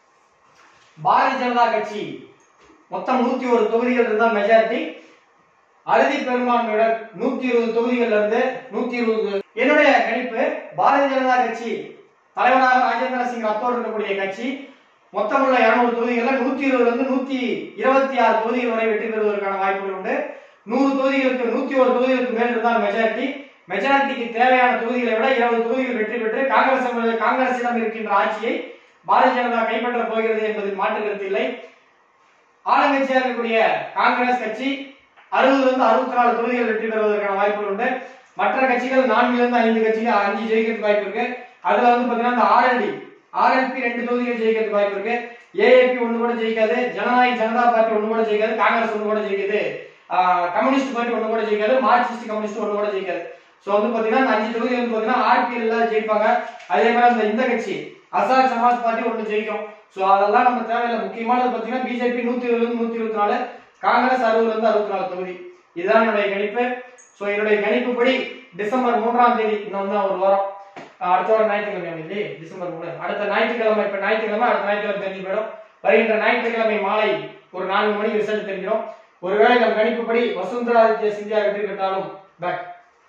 பாரதிய ஜனதா கட்சி மொத்தம் நூத்தி ஒரு தொகுதிகள் இருந்தா மெஜாரிட்டி அறுதி பெரும்பான்மையுடன் நூத்தி இருபது தொகுதிகள்ல இருந்து நூத்தி இருபது என்னுடைய கணிப்பு பாரதிய ஜனதா கட்சி தலைவராக ராஜேந்திர சிங் ரத்தோர் இருக்கக்கூடிய கட்சி மொத்தமுள்ள இருநூறு தொகுதிகள்ல நூத்தி இருபதுல இருந்து நூத்தி இருபத்தி ஆறு தொகுதிகள் வரை வெற்றி பெறுவதற்கான வாய்ப்புகள் உண்டு நூறு தொகுதிகளுக்கு நூத்தி ஒரு தொகுதிகளுக்கு மேல் இருந்தால் மெஜாரிட்டி மெஜாரிட்டிக்கு தேவையான தொகுதிகளை விட இருபது தொகுதிகள் வெற்றி பெற்று காங்கிரஸ் காங்கிரசிடம் இருக்கின்ற ஆட்சியை பாரதிய ஜனதா கைப்பற்ற போகிறது என்பதில் மாற்று கருத்து இல்லை ஆளுங்கட்சியாக இருக்கக்கூடிய காங்கிரஸ் கட்சி அறுபதுல இருந்து அறுபத்தி நாலு தொகுதிகள் வெற்றி பெறுவதற்கான வாய்ப்புகள் உண்டு மற்ற கட்சிகள் நான்குல இருந்து ஐந்து கட்சிகள் அஞ்சு ஜெயிக்கிறதுக்கு வாய்ப்பு இருக்கு அதுல வந்து பாத்தீங்கன்னா இந்த ஆர்எல்டி ஆர்எல்பி ரெண்டு தொகுதிகள் ஜெயிக்கிறதுக்கு வாய்ப்பு இருக்கு ஏஏபி ஒண்ணு கூட ஜெயிக்காது ஜனநாயக ஜனதா பார்ட்டி ஒண்ணு கூட ஜெயிக்காது காங்கிரஸ் ஒண்ணு கூட ஜெயிக்குது ஆஹ் கம்யூனிஸ்ட் பார்ட்டி ஒண்ணு கூட ஜெயிக்காது மார்க்சிஸ்ட் கம்யூனிஸ்ட் ஒண்ணு கூட ஜெயிக்காது சோ வந்து பாத்தீங்கன்னா இந்த அஞ்சு தொகுதி வந்து பாத்தீங்கன்னா ஆர்பிஎல் ஜெயிப்பாங்க அதே மாதிரி அந்த இந்த கட்சி அசாத் சமாஜ் பார்ட்டி ஒண்ணு ஜெயிக்கும் சோ அதெல்லாம் நம்ம தேவையில்லை முக்கியமானது பாத்தீங்கன்னா பிஜேபி நூத்தி இருபது இருந்து நூத்தி இருபத்தி நாலு காங்கிரஸ் அறுபதுல இருந்து அறுபத்தி நாலு தொகுதி இதுதான் என்னுடைய கணிப்பு சோ என்னுடைய கணிப்புப்படி டிசம்பர் மூன்றாம் தேதி இன்னும் வந்து ஒரு வாரம் அஹ் அடுத்த வாரம் ஞாயிற்றுக்கிழமை இல்லை டிசம்பர் மூணு அடுத்த ஞாயிற்றுக்கிழமை இப்ப ஞாயிற்றுக்கிழமை அடுத்த ஞாயிற்றுக்கிழமை தெரிஞ்சு போயிடும் வருகின்ற ஞாயிற்றுக்கிழமை மாலை ஒரு நான்கு மணிக்கு ரிசல்ட் தெரிஞ்சிடும் ஒருவேளை நம் கணிப்புப்படி வசுந்தராதித்ய சிந்தியா வெற்றி பெற்றாலும் பேக்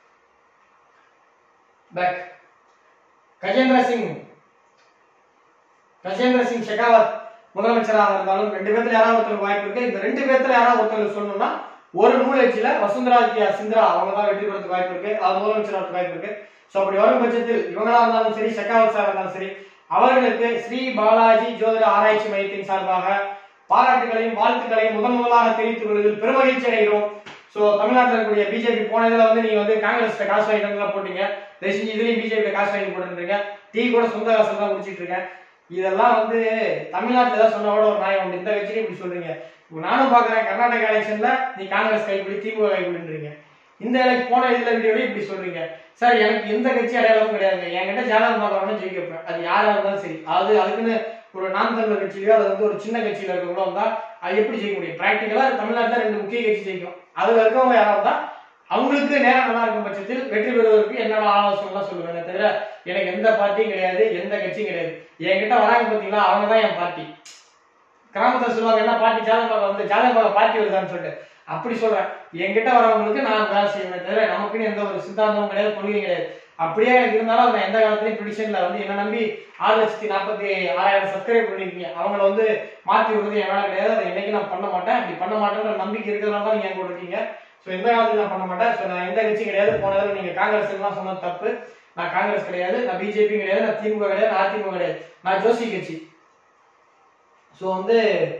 பேக் கஜேந்திர சிங் கஜேந்திர சிங் ஷெகாவத் முதலமைச்சராக இருந்தாலும் ரெண்டு பேர்த்துல யாராவது ஒருத்தருக்கு வாய்ப்பு இருக்கு இந்த ரெண்டு பேர்த்துல யாராவது ஒருத்தருக்கு சொல்லணும்னா ஒரு நூலட்சியில வசுந்தராதித்யா சிந்திரா அவங்க தான் வெற்றி பெறதுக்கு வாய்ப்பு இருக்கு அது முதலமைச்சராக வாய்ப்பு இருக்கு சோ அப்படி வரும் பட்சத்தில் இவங்களா இருந்தாலும் சரி ஷெகாவத் சார் இருந்தாலும் சரி அவர்களுக்கு ஸ்ரீ பாலாஜி ஜோதிட ஆராய்ச்சி மையத்தின் சார்பாக பாராட்டுகளையும் வாழ்த்துக்களையும் முதன் முதலாக தெரிவித்துக் கொள்வதில் பெருமகிழ்ச்சி அடைகிறோம் சோ தமிழ்நாட்டில் இருக்கக்கூடிய பிஜேபி போன இதுல வந்து நீங்க வந்து காங்கிரஸ் காசு வாங்கிட்டு போட்டீங்க தயவு செஞ்சு இதுலயும் பிஜேபி காசு வாங்கி போட்டுருக்கீங்க டீ கூட சொந்த காசு தான் குடிச்சிட்டு இருக்கேன் இதெல்லாம் வந்து தமிழ்நாட்டுல ஏதாவது சொன்னா கூட ஒரு நியாயம் உண்டு இந்த கட்சியில இப்படி சொல்றீங்க இப்ப நானும் பாக்குறேன் கர்நாடகா எலெக்ஷன்ல நீ காங்கிரஸ் கைப்பிடி திமுக கைப்பிடின்றீங்க இந்த எனக்கு போன இதுல வீடியோட இப்படி சொல்றீங்க சார் எனக்கு எந்த கட்சி அடையாளமும் கிடையாதுங்க என்கிட்ட ஜாதகம் பார்க்கறவனும் ஜெயிக்க வைப்பேன் அது யாரா இருந்தாலும் சரி அது அதுக்குன்னு ஒரு நான் தமிழர் கட்சியிலயோ அது வந்து ஒரு சின்ன கட்சியில இருக்கவங்களோ வந்தா அது எப்படி ஜெயிக்க முடியும் பிராக்டிக்கலா தமிழ்நாட்டுல ரெண்டு முக்கிய கட்சி ஜெயிக்கும் அதுல இருக்கவங்க யாரா இருந்தா அவங்களுக்கு நேரம் நல்லா இருக்கும் பட்சத்தில் வெற்றி பெறுவதற்கு என்னோட ஆலோசனை தான் சொல்லுவேன் தவிர எனக்கு எந்த பார்ட்டியும் கிடையாது எந்த கட்சியும் கிடையாது என்கிட்ட வராங்க பாத்தீங்களா அவங்க தான் என் பார்ட்டி கிராமத்துல சொல்லுவாங்க என்ன பார்ட்டி ஜாதகம் வந்து ஜாதகம் பார்ட்டி வருதான்னு சொல்லிட்டு அப்படி சொல்றேன் என்கிட்ட வரவங்களுக்கு நான் வேலை செய்வேன் தவிர நமக்குன்னு எந்த ஒரு சித்தாந்தமும் கிடையாது கொள்கையும் கிடையாது அப்படியே எனக்கு இருந்தாலும் நான் எந்த காலத்துலயும் ப்ரிடிஷன்ல வந்து என்ன நம்பி ஆறு லட்சத்தி நாற்பத்தி ஆறாயிரம் சப்ஸ்கிரைப் பண்ணிருக்கீங்க அவங்கள வந்து மாத்தி விடுறது என் வேலை கிடையாது அதை என்னைக்கு நான் பண்ண மாட்டேன் அப்படி பண்ண மாட்டேன்ற நம்பிக்கை இருக்கிறதுனால தான் நீங்க என் கூட இருக்கீங்க ஸோ எந்த காலத்துல நான் பண்ண மாட்டேன் ஸோ நான் எந்த கட்சியும் கிடையாது போன தடவை நீங்க காங்கிரஸ் எல்லாம் சொன்னது தப்பு நான் காங்கிரஸ் கிடையாது நான் பிஜேபி கிடையாது நான் திமுக கிடையாது நான் அதிமுக கிடையாது நான் ஜோசி கட்சி ஸோ வந்து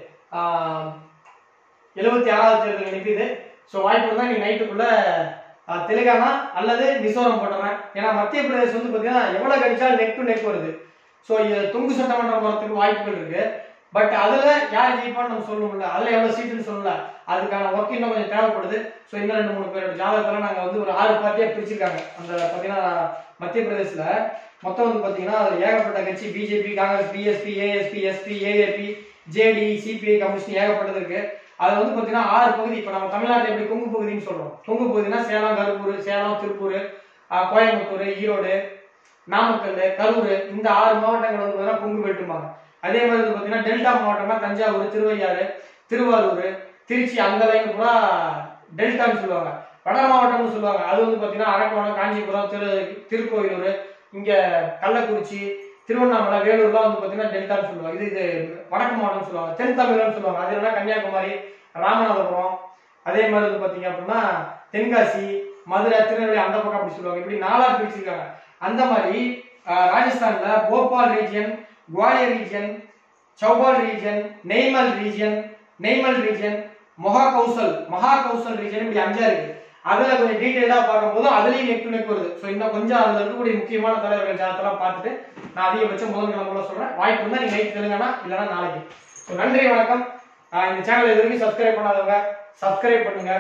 எழுபத்தி ஆறாவது தேர்தல் நிற்குது ஸோ வாய்ப்பு இருந்தால் நீ நைட்டுக்குள்ள ஆஹ், தெலுங்கானா அல்லது மிசோரம் போட்டுறேன் ஏன்னா மத்திய பிரதேசம் வந்து பார்த்தீங்கன்னா எவ்வளோ கடிச்சாலும் நெக் டு நெக் வருது ஸோ இது தொங்கு சட்டமன்றம் போகிறதுக்கு வாய்ப்புகள் இருக்கு பட் அதுல யார் ஜெயிப்பான்னு நம்ம சொல்லணும்ல அதுல எவ்வளவு சீட்டுன்னு சொல்லல அதுக்கான ஒர்க் இன்னும் கொஞ்சம் தேவைப்படுது ஸோ இன்னும் ரெண்டு மூணு பேரோட ஜாதகத்தெல்லாம் நாங்க வந்து ஒரு ஆறு பார்ட்டியா பிரிச்சிருக்காங்க அந்த பாத்தீங்கன்னா மத்திய பிரதேசல மொத்தம் வந்து பாத்தீங்கன்னா அதுல ஏகப்பட்ட கட்சி BJP Congress BSP ASP SP AAP JD CPI communist ஏகப்பட்டது இருக்கு அது வந்து பாத்தீங்கன்னா ஆறு பகுதி இப்ப நம்ம தமிழ்நாட்டுல எப்படி கொங்கு பகுதின்னு சொல்றோம் கொங்கு பகுதினா சேலம் கருப்பூர் சேலம் திருப்பூர் ஆஹ் கோயம்புத்தூர் ஈரோடு நாமக்கல் கரூர் இந்த ஆறு மாவட்டங்கள் வந்து பாத்தீங்கன்னா கொங்கு பெல்ட்டும்பாங்க அதே மாதிரி வந்து பாத்தீங்கன்னா டெல்டா மாவட்டம்னா தஞ்சாவூர் திருவையாறு திருவாரூர் திருச்சி அந்த லைன் பூரா டெல்டான்னு சொல்லுவாங்க வட மாவட்டம்னு சொல்லுவாங்க அது வந்து பாத்தீங்கன்னா அரக்கோணம் காஞ்சிபுரம் திரு திருக்கோயிலூர் இங்க கள்ளக்குறிச்சி திருவண்ணாமலை வேலூர்லாம் வந்து பாத்தீங்கன்னா டெல்டான்னு சொல்லுவாங்க இது இது வடக்கு மாவட்டம் சொல்லுவாங்க தென் தமிழ்னு சொல்லுவாங்க அது என்னன்னா கன்னியாகுமரி ராமநாதபுரம் அதே மாதிரி வந்து பாத்தீங்க அப்படின்னா தென்காசி மதுரை திருநெல்வேலி அந்த பக்கம் அப்படி சொல்லுவாங்க இப்படி நாலா பிரிச்சிருக்காங்க அந்த மாதிரி ஆஹ், ராஜஸ்தான்ல போபால் ரீஜியன் குவாலியர் ரீஜியன் சௌபால் ரீஜியன் நெய்மல் ரீஜியன் நெய்மல் region Mahakoshal Mahakoshal region இப்படி அஞ்சா இருக்கு அதுல கொஞ்சம் டீடைலா பார்க்கும்போது அதுலயும் நெக் டு நெக் வருது ஸோ இன்னும் கொஞ்சம் அதுல இருக்கக்கூடிய முக்கியமான தலைவர்கள் ஜாதத்தெல்லாம் பார்த்துட்டு நான் அதிகபட்சம் முதல் கிழமை சொல்றேன் வாய்ப்பு இருந்தா நீங்க நைட் தெலுங்கானா இல்லைன்னா நாளைக்கு ஸோ நன்றி வணக்கம் ஆஹ் இந்த சேனல் இது வரைக்கும் சப்ஸ்கிரைப் பண்ணாதவங்க சப்ஸ்கிரைப் பண்ணுங்க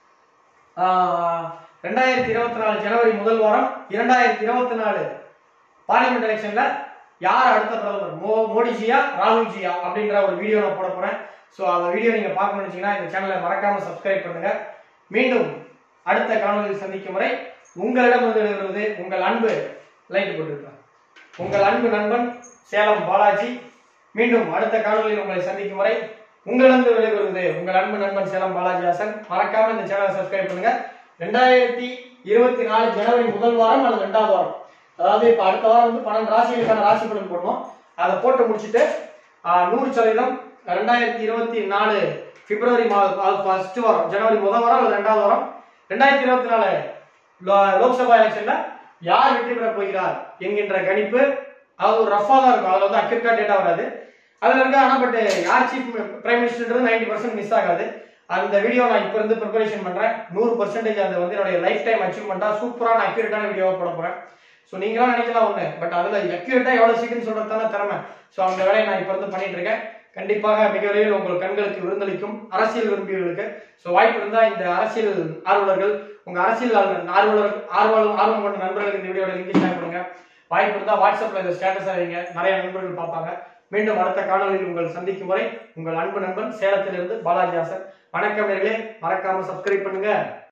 ஆஹ் ரெண்டாயிரத்தி இருபத்தி நாலு ஜனவரி முதல் வாரம் இரண்டாயிரத்தி இருபத்தி நாலு பார்லிமெண்ட் எலெக்ஷன்ல யார் அடுத்த பிரதமர் மோ மோடிஜியா ராகுல்ஜியா அப்படின்ற ஒரு வீடியோ நான் போட போறேன் ஸோ அந்த வீடியோ நீங்க பார்க்கணும்னு வச்சீங்கன்னா இந்த சேனலை மறக்காம சப்ஸ்கிரைப் பண்ணுங்க மீண்டும் அடுத்த காணொலியில் சந்திக்கும் வரை உங்களிடம் வந்து வருவது உங்கள் அன்பு லைக் போட்டிருக்கேன் உங்கள் அன்பு நண்பன் சேலம் பாலாஜி மீண்டும் அடுத்த காணொலியில் உங்களை சந்திக்கும் வரை உங்களிடம் விடைபெறுவது உங்கள் அன்பு நண்பன் சேலம் பாலாஜி ஹாசன் மறக்காம இந்த சேனலை சப்ஸ்கிரைப் பண்ணுங்க ரெண்டாயிரத்தி இருபத்தி நாலு ஜனவரி முதல் வாரம் அல்லது ரெண்டாவது வாரம் அதாவது இப்ப அடுத்த வாரம் வந்து பன்னெண்டு ராசிகளுக்கான ராசி பலன் போடணும் அதை போட்டு முடிச்சுட்டு ஆஹ், நூறு சதவீதம் ரெண்டாயிரத்தி இருபத்தி நாலு பிப்ரவரி மாதம் ஃபர்ஸ்ட் வாரம் ஜனவரி முதல் வாரம் அல்லது ரெண்டாவது வாரம் ரெண்டாயிரத்தி இருபத்தி நாலு லோ- லோக்சபா எலெக்ஷன்ல யார் வெற்றி பெற போகிறார் என்கின்ற கணிப்பு அது ஒரு ரஃபா தான் இருக்கும் அதுல வந்து அக்யூரேட்டா டேட்டா வராது அதுல இருக்க ஆனா பட் யார் chief prime minister ninety percent miss ஆகாது அந்த வீடியோ நான் இப்ப இருந்து ப்ரிப்பரேஷன் பண்றேன் நூறு பர்சன்டேஜ் அது வந்து என்னுடைய லைஃப் டைம் அச்சீவ்மெண்டா சூப்பரான அக்யூரேட்டான வீடியோவா போட போறேன் ஸோ நீங்களாம் நினைக்கலாம் ஒண்ணு பட் அதுல அக்யூரேட்டா எவ்வளவு சீக்கிரம் சொல்றது தானே திறமை ஸோ அந்த வேலையை நான் இப்ப இருந்து பண்ணிட்டு இருக்கேன் கண்டிப்பாக மிக விரைவில் உங்கள் கண்களுக்கு விருந்தளிக்கும் அரசியல் விரும்பியவர்களுக்கு ஸோ வாய்ப்பு இருந்தா இந்த அரசியல் ஆர்வலர்கள் உங்க அரசியல் ஆர்வலர் ஆர்வலர் ஆர்வலம் ஆர்வம் கொண்ட நண்பர்களுக்கு இந்த வீடியோட லிங்க் ஷேர் பண்ணுங்க வாய்ப்பு இருந்தா வாட்ஸ்அப்ல இந்த ஸ்டேட்டஸ் வைங்க நிறைய நண்பர்கள் பார்ப்பாங்க மீண்டும் அடுத்த காணொலியில் உங்கள் சந்திக்கும் வரை உங்கள் அன்பு நண்பன் சேலத்திலிருந்து பாலாஜி ஹாசன் வணக்கம் நேர்களே மறக்காம சப்ஸ்கிரைப் பண்ணுங்க